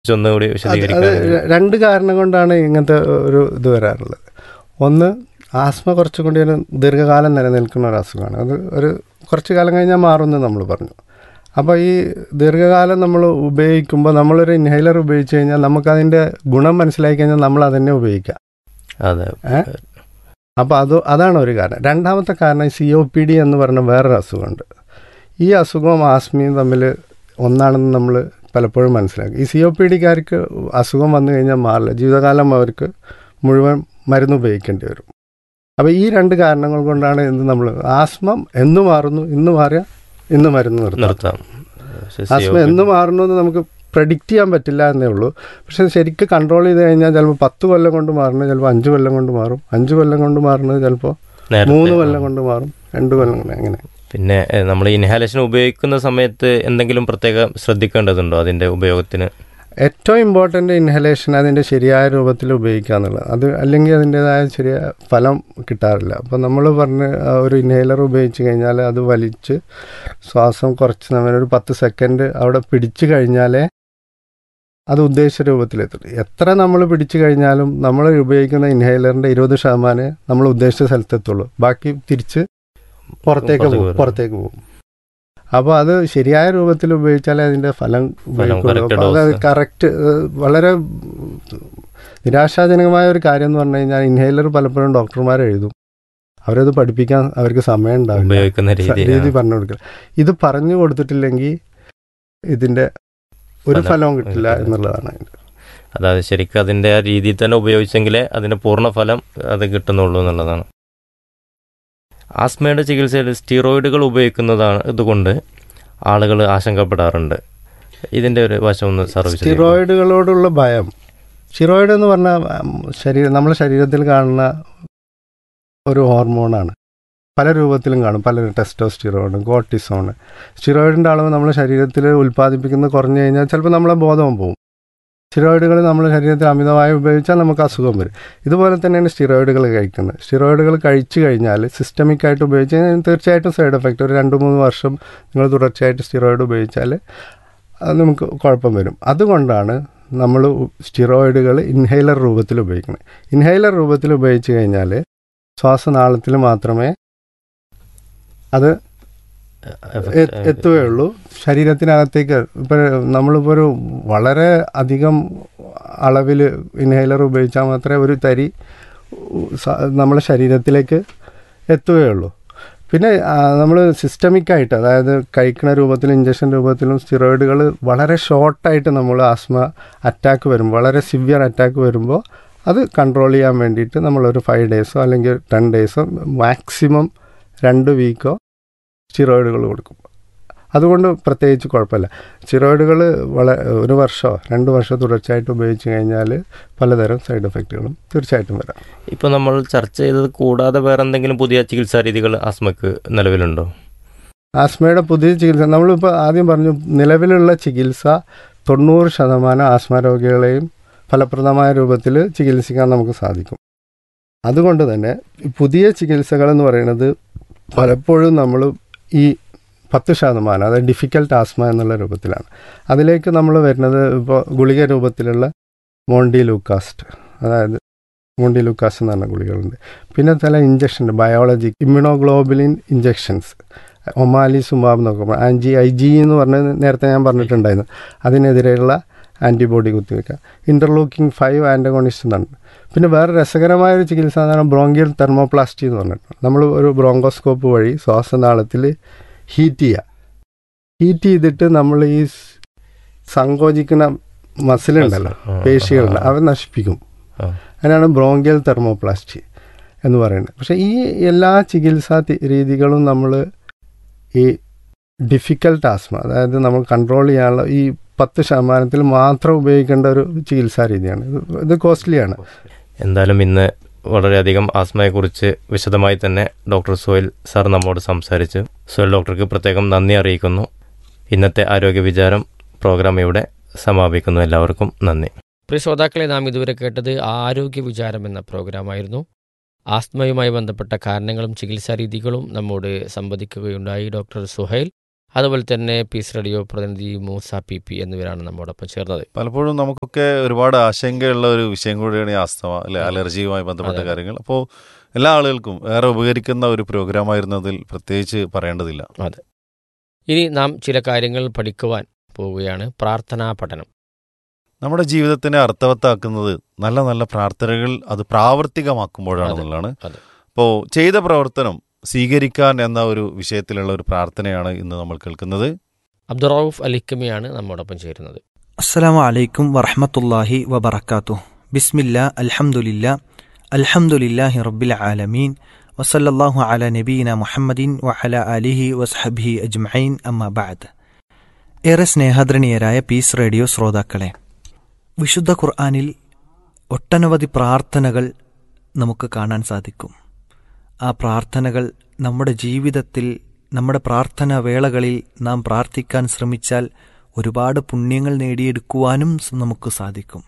ഒന്നുകൂടി അത് അത് വിശദീകരിക്കാൻ ര- രണ്ട് കാരണം കൊണ്ടാണ് ഇങ്ങനത്തെ ഒരു ഇത് വരാറുള്ളത് ഒന്ന് ആസ്മ കുറച്ചുകൂടി ഒരു ദീർഘകാലം നിലനിൽക്കുന്ന ഒരു അസുഖമാണ് അത് ഒരു കുറച്ച് കാലം കഴിഞ്ഞാൽ മാറുമെന്ന് നമ്മൾ പറഞ്ഞു അപ്പോൾ ഈ ദീർഘകാലം നമ്മൾ ഉപയോഗിക്കുമ്പോൾ നമ്മളൊരു ഇൻഹൈലർ ഉപയോഗിച്ച് കഴിഞ്ഞാൽ നമുക്കതിൻ്റെ ഗുണം മനസ്സിലാക്കി കഴിഞ്ഞാൽ നമ്മൾ അതന്നെ ഉപയോഗിക്കുക അതെ അപ്പോൾ അത് അതാണ് ഒരു കാരണം രണ്ടാമത്തെ കാരണം സി ഒ പി ഡി എന്ന് പറഞ്ഞ വേറൊരു അസുഖമുണ്ട് ഈ അസുഖവും ആസ്മയും തമ്മിൽ ഒന്നാണെന്ന് നമ്മൾ പലപ്പോഴും മനസ്സിലാക്കി ഈ സി ഒ പി ഡിക്കാർക്ക് അസുഖം വന്നു കഴിഞ്ഞാൽ മാറില്ല ജീവിതകാലം അവർക്ക് മുഴുവൻ മരുന്ന് ഉപയോഗിക്കേണ്ടി വരും അപ്പോൾ ഈ രണ്ട് കാരണങ്ങൾ കൊണ്ടാണ് എന്ത് നമ്മൾ ആസ്മം എന്ന് മാറുന്നു ഇന്ന് മാറിയ ഇന്ന് മരുന്ന് നിർത്താം നിർത്താം പക്ഷേ ആസ്മ എന്ന് മാറുന്നു എന്ന് നമുക്ക് പ്രഡിക്റ്റ് ചെയ്യാൻ പറ്റില്ല എന്നേ ഉള്ളൂ പക്ഷെ ശരിക്കും കൺട്രോൾ ചെയ്ത് കഴിഞ്ഞാൽ ചിലപ്പോൾ പത്ത് കൊല്ലം കൊണ്ട് മാറുന്നത് ചിലപ്പോൾ അഞ്ച് കൊല്ലം കൊണ്ട് മാറും അഞ്ച് കൊല്ലം കൊണ്ട് മാറുന്നത് ചിലപ്പോൾ നേരത്തെ, മൂന്ന് ആ. കൊല്ലം കൊണ്ട് മാറും രണ്ട് കൊല്ലം കൊണ്ട് അങ്ങനെ പിന്നെ നമ്മൾ ഇൻഹാലേഷൻ ഉപയോഗിക്കുന്ന സമയത്ത് എന്തെങ്കിലും പ്രത്യേകം ശ്രദ്ധിക്കേണ്ടതുണ്ടോ അതിന്റെ ഉപയോഗത്തിന് ഏറ്റവും ഇമ്പോർട്ടൻ്റ് ഇൻഹലേഷൻ അതിൻ്റെ ശരിയായ രൂപത്തിൽ ഉപയോഗിക്കുക എന്നുള്ളത് അത് അല്ലെങ്കിൽ അതിൻ്റെതായ ചെറിയ ഫലം കിട്ടാറില്ല അപ്പോൾ നമ്മൾ പറഞ്ഞ് ആ ഒരു ഇൻഹേലർ ഉപയോഗിച്ച് കഴിഞ്ഞാൽ അത് വലിച്ച് ശ്വാസം കുറച്ച് നമ്മൾ ഒരു പത്ത് സെക്കൻഡ് അവിടെ പിടിച്ചു കഴിഞ്ഞാലേ അത് ഉദ്ദേശിച്ച രൂപത്തിലെത്തും എത്ര നമ്മൾ പിടിച്ചു കഴിഞ്ഞാലും നമ്മൾ ഉപയോഗിക്കുന്ന ഇൻഹേലറിൻ്റെ ഇരുപത് ശതമാനമേ നമ്മൾ ഉദ്ദേശിച്ച സ്ഥലത്തെത്തുള്ളൂ ബാക്കി തിരിച്ച് പുറത്തേക്ക് പുറത്തേക്ക് പോകും വരും. പുറത്തേക്ക് പോകും അപ്പോൾ അത് ശരിയായ രൂപത്തിൽ ഉപയോഗിച്ചാലേ അതിൻ്റെ ഫലം ഉപയോഗിക്കുള്ളൂ correct അപ്പോൾ അത് dose. കറക്റ്റ് വളരെ നിരാശാജനകമായ ഒരു കാര്യം എന്ന് പറഞ്ഞു കഴിഞ്ഞാൽ ഇൻഹേലർ പലപ്പോഴും ഡോക്ടർമാർ എഴുതും അവരത് പഠിപ്പിക്കാൻ അവർക്ക് സമയം ഉണ്ടാവില്ല ഉപയോഗിക്കുന്ന സ- രീതി രീതി ആ. പറഞ്ഞു കൊടുക്കില്ല ഇത് പറഞ്ഞു കൊടുത്തിട്ടില്ലെങ്കിൽ ഇതിന്റെ ഒരു ഫലം ഫലവും കിട്ടില്ല കിട്ടില്ല. എന്നുള്ളതാണ് അതിന്റെ. അതായത് ശരിക്കും അതിന്റെ ആ രീതിയിൽ തന്നെ ഉപയോഗിച്ചെങ്കിലേ അതിന്റെ പൂർണ്ണ ഫലം അത് കിട്ടുന്നുള്ളൂ എന്നുള്ളതാണ് ആസ്മയുടെ ചികിത്സയിൽ സ്റ്റീറോയിഡുകൾ ഉപയോഗിക്കുന്നതാണ് ഇതുകൊണ്ട് ആളുകൾ ആശങ്കപ്പെടാറുണ്ട് ഇതിന്റെ ഒരു വശം ഒന്ന് സർവീസ് സ്റ്റിറോയിഡുകളോടുള്ള ഭയം സ്റ്റിറോയിഡ് എന്ന് പറഞ്ഞാൽ ശരീരം നമ്മുടെ ശരീരത്തിൽ കാണുന്ന ഒരു ഹോർമോണാണ് പല രൂപത്തിലും കാണും പല ടെസ്റ്റോസ്റ്റിറോയിഡ് കോർട്ടിസോണ് സ്റ്റിറോയിഡിൻ്റെ അളവ് നമ്മുടെ ശരീരത്തിൽ ഉൽപ്പാദിപ്പിക്കുന്നത് കുറഞ്ഞു കഴിഞ്ഞാൽ ചിലപ്പോൾ നമ്മളെ ബോധം പോകും സ്റ്റിറോയിഡുകൾ നമ്മുടെ ശരീരത്തിൽ അമിതമായി ഉപയോഗിച്ചാൽ നമുക്ക് അസുഖം വരും ഇതുപോലെ തന്നെയാണ് സ്റ്റിറോയിഡുകൾ കഴിക്കുന്നത് സ്റ്റിറോയിഡുകൾ കഴിച്ചു കഴിഞ്ഞാൽ സിസ്റ്റമിക് ആയിട്ട് ഉപയോഗിച്ച് കഴിഞ്ഞാൽ തീർച്ചയായിട്ടും സൈഡ് എഫക്റ്റ് ഒരു രണ്ട് മൂന്ന് വർഷം നിങ്ങൾ തുടർച്ചയായിട്ട് സ്റ്റിറോയിഡ് ഉപയോഗിച്ചാൽ അത് നമുക്ക് കുഴപ്പം വരും അതുകൊണ്ടാണ് നമ്മൾ സ്റ്റിറോയിഡുകൾ ഇൻഹൈലർ രൂപത്തിൽ ഉപയോഗിക്കുന്നത് ഇൻഹൈലർ രൂപത്തിൽ ഉപയോഗിച്ച് കഴിഞ്ഞാൽ ശ്വാസനാളത്തിൽ മാത്രമേ അത് എ- എത്തുകയുള്ളൂ ശരീരത്തിനകത്തേക്ക് ഇപ്പോൾ നമ്മളിപ്പോൾ ഒരു വളരെ അധികം അളവിൽ ഇൻഹൈലർ ഉപയോഗിച്ചാൽ മാത്രമേ ഒരു തരി സ- നമ്മുടെ ശരീരത്തിലേക്ക് എത്തുകയുള്ളൂ പിന്നെ നമ്മൾ സിസ്റ്റമിക്കായിട്ട് അതായത് കഴിക്കുന്ന രൂപത്തിലും ഇഞ്ചക്ഷൻ രൂപത്തിലും സ്റ്റിറോയിഡുകൾ വളരെ ഷോർട്ടായിട്ട് നമ്മൾ ആസ്മ അറ്റാക്ക് വരും വളരെ സിവിയർ അറ്റാക്ക് വരുമ്പോൾ അത് കൺട്രോൾ ചെയ്യാൻ വേണ്ടിയിട്ട് നമ്മളൊരു ഫൈവ് ഡേയ്സോ അല്ലെങ്കിൽ ടെൻ ഡേയ്സോ മാക്സിമം രണ്ട് വീക്കോ സ്റ്റിറോയിഡുകൾ കൊടുക്കും അതുകൊണ്ട് പ്രത്യേകിച്ച് കുഴപ്പമില്ല സ്റ്റിറോയിഡുകൾ വള ഒരു വർഷമോ രണ്ട് വർഷമോ തുടർച്ചയായിട്ട് ഉപയോഗിച്ച് കഴിഞ്ഞാൽ പലതരം സൈഡ് എഫക്റ്റുകളും തീർച്ചയായിട്ടും വരാം ഇപ്പൊ നമ്മൾ ചർച്ച ചെയ്തത് കൂടാതെ വേറെ എന്തെങ്കിലും പുതിയ ചികിത്സാ രീതികൾ ആസ്മക്ക് നിലവിലുണ്ടോ ആസ്മയുടെ പുതിയ ചികിത്സ നമ്മളിപ്പോൾ ആദ്യം പറഞ്ഞു നിലവിലുള്ള ചികിത്സ തൊണ്ണൂറ് ശതമാനം ആസ്മ രോഗികളെയും ഫലപ്രദമായ രൂപത്തിൽ ചികിത്സിക്കാൻ നമുക്ക് സാധിക്കും അതുകൊണ്ട് തന്നെ ഈ പുതിയ ചികിത്സകൾ എന്ന് പറയുന്നത് പലപ്പോഴും നമ്മൾ ഈ പത്ത് ശതമാനം അതായത് ഡിഫിക്കൽട്ട് ആസ്മ എന്നുള്ള രൂപത്തിലാണ് അതിലേക്ക് നമ്മൾ വരുന്നത് ഇപ്പോൾ ഗുളിക രൂപത്തിലുള്ള മോണ്ടി ലൂക്കാസ്റ്റ് അതായത് മോണ്ടി ലൂക്കാസ് എന്ന് പറഞ്ഞ ഗുളികളുണ്ട് പിന്നെ ചില injection biology immunoglobulin injections omalizumab എന്നൊക്കെ പറയും ആൻജി ഐ ജി എന്ന് പറഞ്ഞ് നേരത്തെ ഞാൻ പറഞ്ഞിട്ടുണ്ടായിരുന്നു അതിനെതിരെയുള്ള ആൻറ്റിബോഡി കുത്തിവെക്കുക ഇൻ്റർലൂക്കിംഗ് ഫൈവ് ആൻറ്റഗോണിസ്റ്റ് എന്നാണ് പിന്നെ വേറെ രസകരമായ ഒരു ചികിത്സ എന്ന് പറഞ്ഞാൽ ബ്രോങ്കിയൽ തെർമോപ്ലാസ്റ്റി എന്ന് പറഞ്ഞിട്ട് നമ്മൾ ഒരു ബ്രോങ്കോസ്കോപ്പ് വഴി ശ്വാസനാളത്തിൽ ഹീറ്റ് ചെയ്യുക ഹീറ്റ് ചെയ്തിട്ട് നമ്മൾ ഈ സ് സങ്കോചിക്കുന്ന മസിലുണ്ടല്ലോ ആ, പേശികളുണ്ട് ആ, ആ. അവ നശിപ്പിക്കും ആ. അതിനാണ് ബ്രോങ്കിയൽ തെർമോപ്ലാസ്റ്റി എന്ന് പറയുന്നത് പക്ഷേ ഈ എല്ലാ ചികിത്സാ തി- രീതികളും നമ്മൾ ഈ ഡിഫിക്കൽട്ട് ആസ്മ അതായത് നമ്മൾ കൺട്രോൾ ചെയ്യാനുള്ള ഈ പത്ത് ശതമാനത്തിൽ മാത്രം ഉപയോഗിക്കേണ്ട ഒരു ചികിത്സാ രീതിയാണ് ഇത് ഇത് കോസ്റ്റ്ലിയാണ് എന്തായാലും ഇന്ന് വളരെയധികം ആസ്മയെക്കുറിച്ച് വിശദമായി തന്നെ ഡോക്ടർ സോയിൽ സാർ നമ്മോട് സംസാരിച്ചു സോയിൽ ഡോക്ടർക്ക് പ്രത്യേകം നന്ദി അറിയിക്കുന്നു ഇന്നത്തെ ആരോഗ്യ വിചാരം പ്രോഗ്രാം ഇവിടെ സമാപിക്കുന്നു എല്ലാവർക്കും നന്ദി പ്രിയ ശ്രോതാക്കളെ നാം ഇതുവരെ കേട്ടത് ആരോഗ്യ വിചാരം എന്ന പ്രോഗ്രാമായിരുന്നു ആസ്മയുമായി ബന്ധപ്പെട്ട കാരണങ്ങളും ചികിത്സാ രീതികളും നമ്മോട് സംവദിക്കുകയുണ്ടായി ഡോക്ടർ സുഹൈൽ അതുപോലെ തന്നെ പീസ് റേഡിയോ പ്രതിനിധി മൂസ പി പി എന്നിവരാണ് നമ്മോടൊപ്പം ചേർന്നത് പലപ്പോഴും നമുക്കൊക്കെ ഒരുപാട് ആശങ്കയുള്ള ഒരു വിഷയം കൂടിയാണ് ഈ ആസ്തമ അല്ലെ അലർജിയുമായി ബന്ധപ്പെട്ട അതെ. കാര്യങ്ങൾ അപ്പോൾ എല്ലാ ആളുകൾക്കും ഏറെ ഉപകരിക്കുന്ന ഒരു പ്രോഗ്രാമായിരുന്നതിൽ പ്രത്യേകിച്ച് പറയേണ്ടതില്ല ഇനി നാം ചില കാര്യങ്ങൾ പഠിക്കുവാൻ പോവുകയാണ് പ്രാർത്ഥനാ പഠനം നമ്മുടെ ജീവിതത്തിനെ അർത്ഥവത്താക്കുന്നത് നല്ല നല്ല പ്രാർത്ഥനകൾ അത് പ്രാവർത്തികമാക്കുമ്പോഴാണെന്നുള്ളതാണ് അതെ. അപ്പോൾ ചെയ്ത പ്രവർത്തനം സ്വീകരിക്കാൻ എന്ന ഒരു വിഷയത്തിലുള്ള ഒരു പ്രാർത്ഥനയാണ് ഇന്ന് നമ്മൾ കേൾക്കുന്നത് അബ്ദുറൌഫ് അലിക്കമിയാണ് നമ്മോടൊപ്പം ചേരുന്നത് അസ്സലാമു അലൈക്കും വറഹ്മത്തുള്ളാഹി വബറകാതുഹു ബിസ്മില്ലാ അൽഹംദുലില്ലാ അൽഹംദുലില്ലാഹി റബ്ബിൽ ആലമീൻ വസല്ലല്ലാഹു അല നബീന മുഹമ്മദിൻ വഅല ആലിഹി വസ്ഹബിഹി അജ്മഈൻ അമ്മാ ബഅദ് ഏറെ സ്നേഹധരണീയരായ പീസ് റേഡിയോ ശ്രോതാക്കളെ വിശുദ്ധ ഖുർആനിൽ ഒട്ടനവധി പ്രാർത്ഥനകൾ നമുക്ക് കാണാൻ സാധിക്കും ആ പ്രാർത്ഥനകൾ നമ്മുടെ ജീവിതത്തിൽ നമ്മുടെ പ്രാർത്ഥനാ വേളകളിൽ നാം പ്രാർത്ഥിക്കാൻ ശ്രമിച്ചാൽ ഒരുപാട് പുണ്യങ്ങൾ നേടിയെടുക്കുവാനും സ് നമുക്ക് സാധിക്കും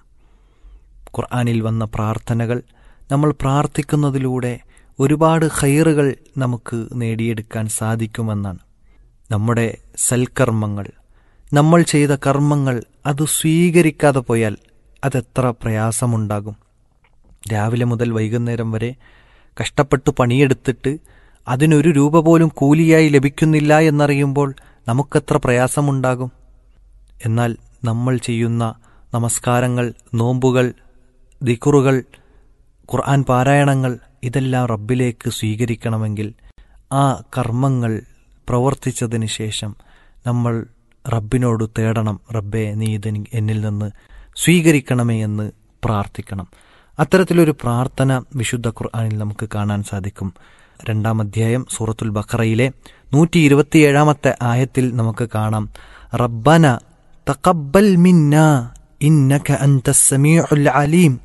ഖുർആനിൽ വന്ന പ്രാർത്ഥനകൾ നമ്മൾ പ്രാർത്ഥിക്കുന്നതിലൂടെ ഒരുപാട് ഖൈറുകൾ നമുക്ക് നേടിയെടുക്കാൻ സാധിക്കുമെന്നാണ് നമ്മുടെ സൽക്കർമ്മങ്ങൾ നമ്മൾ ചെയ്ത കർമ്മങ്ങൾ അത് സ്വീകരിക്കാതെ പോയാൽ അതെത്ര പ്രയാസമുണ്ടാകും രാവിലെ മുതൽ വൈകുന്നേരം വരെ കഷ്ടപ്പെട്ട് പണിയെടുത്തിട്ട് അതിനൊരു രൂപ പോലും കൂലിയായി ലഭിക്കുന്നില്ല എന്നറിയുമ്പോൾ നമുക്കെത്ര പ്രയാസമുണ്ടാകും എന്നാൽ നമ്മൾ ചെയ്യുന്ന നമസ്കാരങ്ങൾ നോമ്പുകൾ ദിക്കുറുകൾ ഖുർആൻ പാരായണങ്ങൾ ഇതെല്ലാം റബ്ബിലേക്ക് സ്വീകരിക്കണമെങ്കിൽ ആ കർമ്മങ്ങൾ പ്രവർത്തിച്ചതിന് ശേഷം നമ്മൾ റബ്ബിനോട് തേടണം റബ്ബെ നീ ഇത് എന്നിൽ നിന്ന് സ്വീകരിക്കണമേ എന്ന് പ്രാർത്ഥിക്കണം അത്തരത്തിലൊരു പ്രാർത്ഥന വിശുദ്ധ ഖുർആനിൽ നമുക്ക് കാണാൻ സാധിക്കും രണ്ടാം അധ്യായം സൂറത്തുൽ ബഖറയിലെ നൂറ്റി ഇരുപത്തിയേഴാമത്തെ ആയത്തിൽ നമുക്ക് കാണാം റബ്ബന തഖബ്ബൽ മിന്ന ഇന്നക അൻത സമീഉൽ അലീം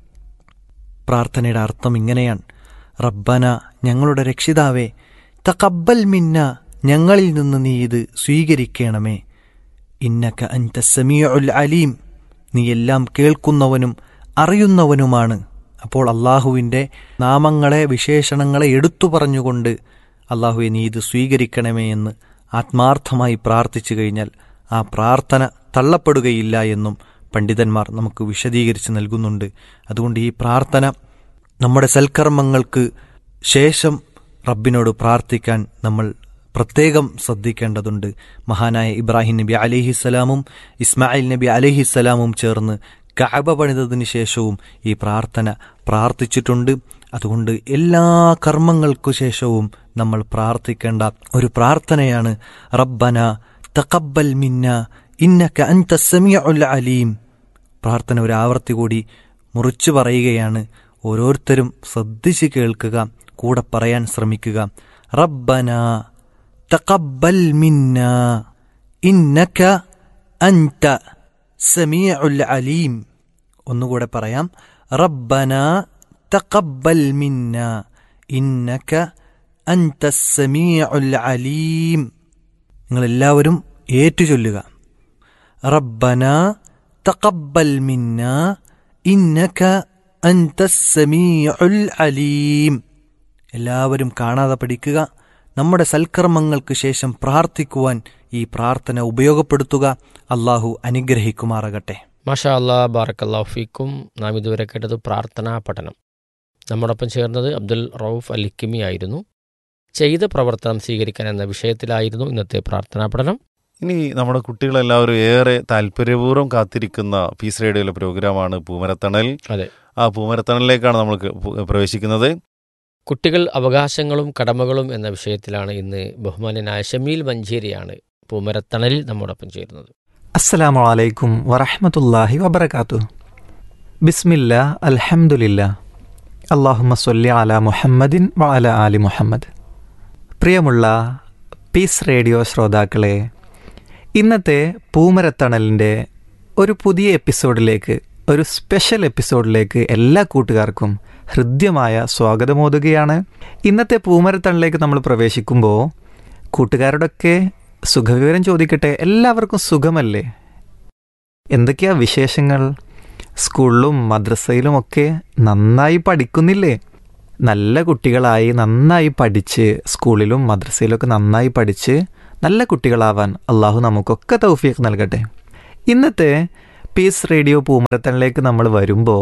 പ്രാർത്ഥനയുടെ അർത്ഥം ഇങ്ങനെയാണ് റബ്ബന ഞങ്ങളുടെ രക്ഷിതാവേ തഖബ്ബൽ മിന്ന ഞങ്ങളിൽ നിന്ന് നീ ഇത് സ്വീകരിക്കണമേ ഇന്നക അൻത സമീഉൽ അലീം നീ എല്ലാം കേൾക്കുന്നവനും അറിയുന്നവനുമാണ് അപ്പോൾ അള്ളാഹുവിൻ്റെ നാമങ്ങളെ വിശേഷണങ്ങളെ എടുത്തു പറഞ്ഞുകൊണ്ട് അള്ളാഹുവെ നീ ഇത് സ്വീകരിക്കണമേ എന്ന് ആത്മാർത്ഥമായി പ്രാർത്ഥിച്ചു കഴിഞ്ഞാൽ ആ പ്രാർത്ഥന തള്ളപ്പെടുകയില്ല എന്നും പണ്ഡിതന്മാർ നമുക്ക് വിശദീകരിച്ച് നൽകുന്നുണ്ട് അതുകൊണ്ട് ഈ പ്രാർത്ഥന നമ്മുടെ സൽക്കർമ്മങ്ങൾക്ക് ശേഷം റബ്ബിനോട് പ്രാർത്ഥിക്കാൻ നമ്മൾ പ്രത്യേകം ശ്രദ്ധിക്കേണ്ടതുണ്ട് മഹാനായ ഇബ്രാഹിം നബി അലിഹിസ്സലാമും ഇസ്മായിൽ നബി അലിഹിസ്സലാമും ചേർന്ന് കഅബ പണിതതിനു ശേഷവും ഈ പ്രാർത്ഥന പ്രാർത്ഥിച്ചിട്ടുണ്ട് അതുകൊണ്ട് എല്ലാ കർമ്മങ്ങൾക്കു ശേഷവും നമ്മൾ പ്രാർത്ഥിക്കേണ്ട ഒരു പ്രാർത്ഥനയാണ് റബ്ബന തഖബ്ബൽ മിന്ന ഇന്നക അൻത സമീഉൽ അലീം പ്രാർത്ഥന ഒരു ആവർത്തി കൂടി മുറിച്ചു പറയുകയാണ് ഓരോരുത്തരും ശ്രദ്ധിച്ച് കേൾക്കുക കൂടെ പറയാൻ ശ്രമിക്കുക റബ്ബന തഖബ്ബൽ മിന്ന ഇന്നക അൻത സമീഉൽ അലീം ഒന്നുകൂടെ പറയാം റബ്ബന തഖബ്ബൽ മിന്ന ഇന്നക അൻത സമീഉൽ അലീം നിങ്ങളെല്ലാവരും ഏറ്റുചൊല്ലുക റബ്ബന തഖബ്ബൽ മിന്ന ഇന്നക അൻത സമീഉൽ അലീം എല്ലാവരും കാണാതെ പഠിക്കുക നമ്മുടെ സൽക്കർമ്മങ്ങൾക്ക് ശേഷം പ്രാർത്ഥിക്കുവാൻ ഈ പ്രാർത്ഥന ഉപയോഗപ്പെടുത്തുക അള്ളാഹു അനുഗ്രഹിക്കുമാറാകട്ടെ മാഷാ അല്ലാ ബാറക്കല്ലാ ഫീക്കും നാം ഇതുവരെ കേട്ടത് പ്രാർത്ഥനാ പഠനം നമ്മോടൊപ്പം ചേർന്നത് അബ്ദുൽ റൌഫ് അലിക്കിമി ആയിരുന്നു ചെയ്ത പ്രവർത്തനം സ്വീകരിക്കാൻ എന്ന വിഷയത്തിലായിരുന്നു ഇന്നത്തെ പ്രാർത്ഥനാ പഠനം ഇനി നമ്മുടെ കുട്ടികളെല്ലാവരും ഏറെ താല്പര്യപൂർവ്വം കാത്തിരിക്കുന്ന പീസ് റേഡിയോയിലെ പ്രോഗ്രാമാണ് പൂമരത്തണൽ അതെ. ആ പൂമരത്തണലിലേക്കാണ് നമ്മൾ ക- പു- പ്രവേശിക്കുന്നത് കുട്ടികൾ അവകാശങ്ങളും കടമകളും എന്ന വിഷയത്തിലാണ് ഇന്ന് ബഹുമാന്യനായ ഷമീൽ മഞ്ചേരിയാണ് പൂമരത്തണലിൽ നമ്മോടൊപ്പം ചേരുന്നത് അസ്സലാമു അലൈക്കും വറഹ്മത്തുള്ളാഹി വബറകാത്തു ബിസ്മില്ല അൽഹംദുലില്ല അള്ളാഹുമ്മ സൊല്ലി അല മുഹമ്മദിൻ വ അല ആലി മുഹമ്മദ് പ്രിയമുള്ള പീസ് റേഡിയോ ശ്രോതാക്കളെ ഇന്നത്തെ പൂമരത്തണലിൻ്റെ ഒരു പുതിയ എപ്പിസോഡിലേക്ക് ഒരു സ്പെഷ്യൽ എപ്പിസോഡിലേക്ക് എല്ലാ കൂട്ടുകാർക്കും ഹൃദ്യമായ സ്വാഗതമോതുകയാണ് ഇന്നത്തെ പൂമരത്തണലിലേക്ക് നമ്മൾ പ്രവേശിക്കുമ്പോൾ കൂട്ടുകാരോടൊക്കെ സുഖവിവരം ചോദിക്കട്ടെ എല്ലാവർക്കും സുഖമല്ലേ എന്തൊക്കെയാ വിശേഷങ്ങൾ സ്കൂളിലും മദ്രസയിലുമൊക്കെ നന്നായി പഠിക്കുന്നില്ലേ നല്ല കുട്ടികളായി നന്നായി പഠിച്ച് സ്കൂളിലും മദ്രസയിലൊക്കെ നന്നായി പഠിച്ച് നല്ല കുട്ടികളാവാൻ അള്ളാഹു നമുക്കൊക്കെ തൗഫീഖ് നൽകട്ടെ ഇന്നത്തെ പീസ് റേഡിയോ പൂമരത്തണിലേക്ക് നമ്മൾ വരുമ്പോൾ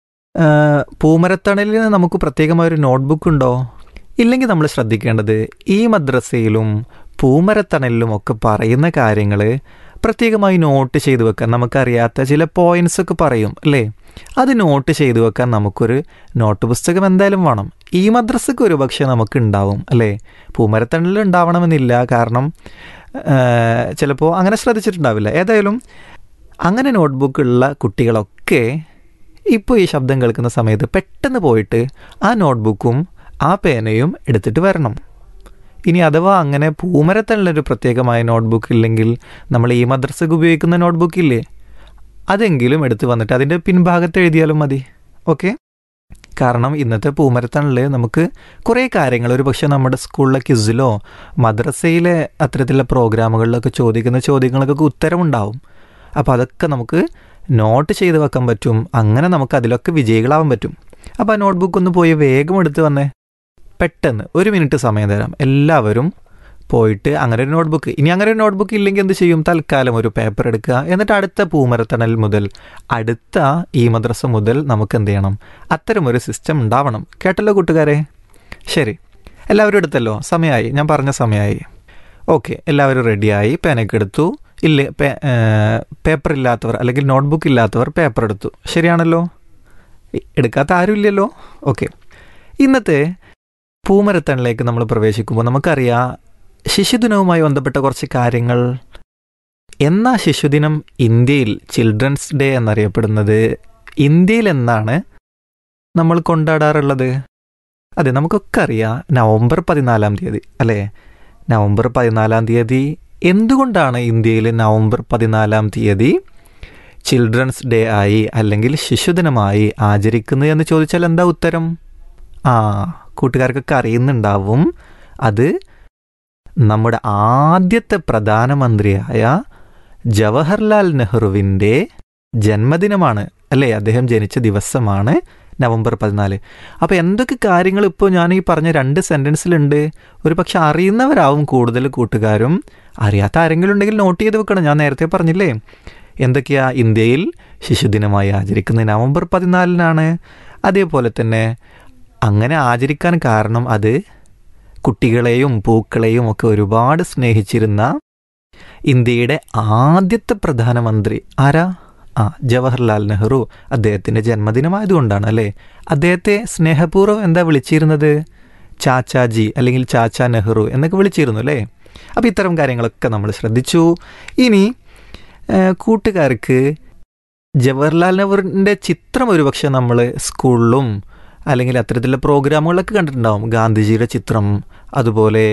പൂമരത്തണലിൽ നമുക്ക് പ്രത്യേകമായൊരു നോട്ട്ബുക്ക് ഉണ്ടോ ഇല്ലെങ്കിൽ നമ്മൾ ശ്രദ്ധിക്കേണ്ടത് ഈ മദ്രസയിലും പൂമരത്തണലിലും ഒക്കെ പറയുന്ന കാര്യങ്ങൾ പ്രത്യേകമായി നോട്ട് ചെയ്തു വെക്കാൻ നമുക്കറിയാത്ത ചില പോയിന്റ്സ് ഒക്കെ പറയും അല്ലേ അത് നോട്ട് ചെയ്തു വെക്കാൻ നമുക്കൊരു നോട്ട് പുസ്തകം എന്തായാലും വേണം ഈ മദ്രസക്ക് ഒരു പക്ഷേ നമുക്ക് ഉണ്ടാവും അല്ലേ പൂമരത്തണലിൽ ഉണ്ടാവണമെന്നില്ല കാരണം ചിലപ്പോൾ അങ്ങനെ ശ്രദ്ധിച്ചിട്ടുണ്ടാവില്ല ഏതായാലും അങ്ങനെ നോട്ട്ബുക്ക് ഉള്ള കുട്ടികളൊക്കെ ഇപ്പോൾ ഈ ശബ്ദം കേൾക്കുന്ന സമയത്ത് പെട്ടെന്ന് പോയിട്ട് ആ നോട്ട്ബുക്കും ആ പേനയും എടുത്തിട്ട് വരണം ഇനി അഥവാ അങ്ങനെ പൂമരത്തള്ളൊരു പ്രത്യേകമായ നോട്ട്ബുക്ക് ഇല്ലെങ്കിൽ നമ്മൾ ഈ മദ്രസക്ക് ഉപയോഗിക്കുന്ന നോട്ട്ബുക്ക് ഇല്ലേ അതെങ്കിലും എടുത്ത് വന്നിട്ട് അതിൻ്റെ പിൻഭാഗത്ത് എഴുതിയാലും മതി ഓക്കെ കാരണം ഇന്നത്തെ പൂമരത്തണിൽ നമുക്ക് കുറേ കാര്യങ്ങൾ ഒരു പക്ഷേ നമ്മുടെ സ്കൂളിലെ ക്വിസിലോ മദ്രസയിലെ അത്തരത്തിലുള്ള പ്രോഗ്രാമുകളിലൊക്കെ ചോദിക്കുന്ന ചോദ്യങ്ങൾക്കൊക്കെ ഉത്തരമുണ്ടാവും അപ്പോൾ അതൊക്കെ നമുക്ക് നോട്ട് ചെയ്ത് വെക്കാൻ പറ്റും അങ്ങനെ നമുക്ക് അതിലൊക്കെ വിജയികളാവാൻ പറ്റും അപ്പോൾ ആ നോട്ട്ബുക്ക് ഒന്ന് പോയി വേഗം എടുത്ത് വന്നേ പെട്ടെന്ന് ഒരു മിനിറ്റ് സമയം തരാം എല്ലാവരും പോയിട്ട് അങ്ങനെ ഒരു നോട്ട്ബുക്ക് ഇനി അങ്ങനെ ഒരു നോട്ട്ബുക്ക് ഇല്ലെങ്കിൽ എന്ത് ചെയ്യും തൽക്കാലം ഒരു പേപ്പർ എടുക്കുക എന്നിട്ട് അടുത്ത പൂമരത്തണൽ മുതൽ അടുത്ത ഈ മദ്രസ മുതൽ നമുക്ക് എന്ത് ചെയ്യണം അത്തരം ഒരു സിസ്റ്റം ഉണ്ടാവണം കേട്ടല്ലോ കൂട്ടുകാരെ ശരി എല്ലാവരും എടുത്തല്ലോ സമയമായി ഞാൻ പറഞ്ഞ സമയമായി ഓക്കെ എല്ലാവരും റെഡിയായി പേനൊക്കെ എടുത്തു ഇല്ല പേപ്പർ ഇല്ലാത്തവർ അല്ലെങ്കിൽ നോട്ട്ബുക്ക് ഇല്ലാത്തവർ പേപ്പർ എടുത്തു ശരിയാണല്ലോ എടുക്കാത്ത ആരും ഇല്ലല്ലോ ഓക്കെ ഇന്നത്തെ പൂമരത്തണിലേക്ക് നമ്മൾ പ്രവേശിക്കുമ്പോൾ നമുക്കറിയാം ശിശുദിനവുമായി ബന്ധപ്പെട്ട കുറച്ച് കാര്യങ്ങൾ എന്നാ ശിശുദിനം ഇന്ത്യയിൽ ചിൽഡ്രൻസ് ഡേ എന്നറിയപ്പെടുന്നത് ഇന്ത്യയിൽ എന്നാണ് നമ്മൾ കൊണ്ടാടാറുള്ളത് അതെ നമുക്കൊക്കെ അറിയാം നവംബർ പതിനാലാം തീയതി അല്ലേ നവംബർ പതിനാലാം തീയതി എന്തുകൊണ്ടാണ് ഇന്ത്യയിൽ നവംബർ പതിനാലാം തീയതി ചിൽഡ്രൻസ് ഡേ ആയി അല്ലെങ്കിൽ ശിശുദിനമായി ആചരിക്കുന്നത് എന്ന് ചോദിച്ചാൽ എന്താ ഉത്തരം ആ കൂട്ടുകാർക്കൊക്കെ അറിയുന്നുണ്ടാവും അത് നമ്മുടെ ആദ്യത്തെ പ്രധാനമന്ത്രിയായ ജവഹർലാൽ നെഹ്റുവിൻ്റെ ജന്മദിനമാണ് അല്ലേ അദ്ദേഹം ജനിച്ച ദിവസമാണ് നവംബർ പതിനാല് അപ്പോൾ എന്തൊക്കെ കാര്യങ്ങൾ ഇപ്പോൾ ഞാൻ ഈ പറഞ്ഞ രണ്ട് സെൻറ്റൻസിലുണ്ട് ഒരു പക്ഷെ അറിയുന്നവരാവും കൂടുതൽ കൂട്ടുകാരും അറിയാത്ത ആരെങ്കിലും ഉണ്ടെങ്കിൽ നോട്ട് ചെയ്ത് വെക്കണം ഞാൻ നേരത്തെ പറഞ്ഞില്ലേ എന്തൊക്കെയാ ഇന്ത്യയിൽ ശിശുദിനമായി ആചരിക്കുന്നത് നവംബർ പതിനാലിനാണ് അതേപോലെ തന്നെ അങ്ങനെ ആചരിക്കാൻ കാരണം അത് കുട്ടികളെയും പൂക്കളെയും ഒക്കെ ഒരുപാട് സ്നേഹിച്ചിരുന്ന ഇന്ത്യയുടെ ആദ്യത്തെ പ്രധാനമന്ത്രി ആരാ ആ ജവഹർലാൽ നെഹ്റു അദ്ദേഹത്തിൻ്റെ ജന്മദിനമായതുകൊണ്ടാണ് അല്ലേ അദ്ദേഹത്തെ സ്നേഹപൂർവ്വം എന്താ വിളിച്ചിരുന്നത് ചാച്ചാജി അല്ലെങ്കിൽ ചാച്ച നെഹ്റു എന്നൊക്കെ വിളിച്ചിരുന്നു അല്ലേ അപ്പോൾ ഇത്തരം കാര്യങ്ങളൊക്കെ നമ്മൾ ശ്രദ്ധിച്ചു ഇനി കൂട്ടുകാർക്ക് ജവഹർലാൽ നെഹ്റുവിൻ്റെ ചിത്രം ഒരുപക്ഷെ നമ്മൾ സ്കൂളിലും അല്ലെങ്കിൽ അത്തരത്തിലുള്ള പ്രോഗ്രാമുകളൊക്കെ കണ്ടിട്ടുണ്ടാവും ഗാന്ധിജിയുടെ ചിത്രം അതുപോലെ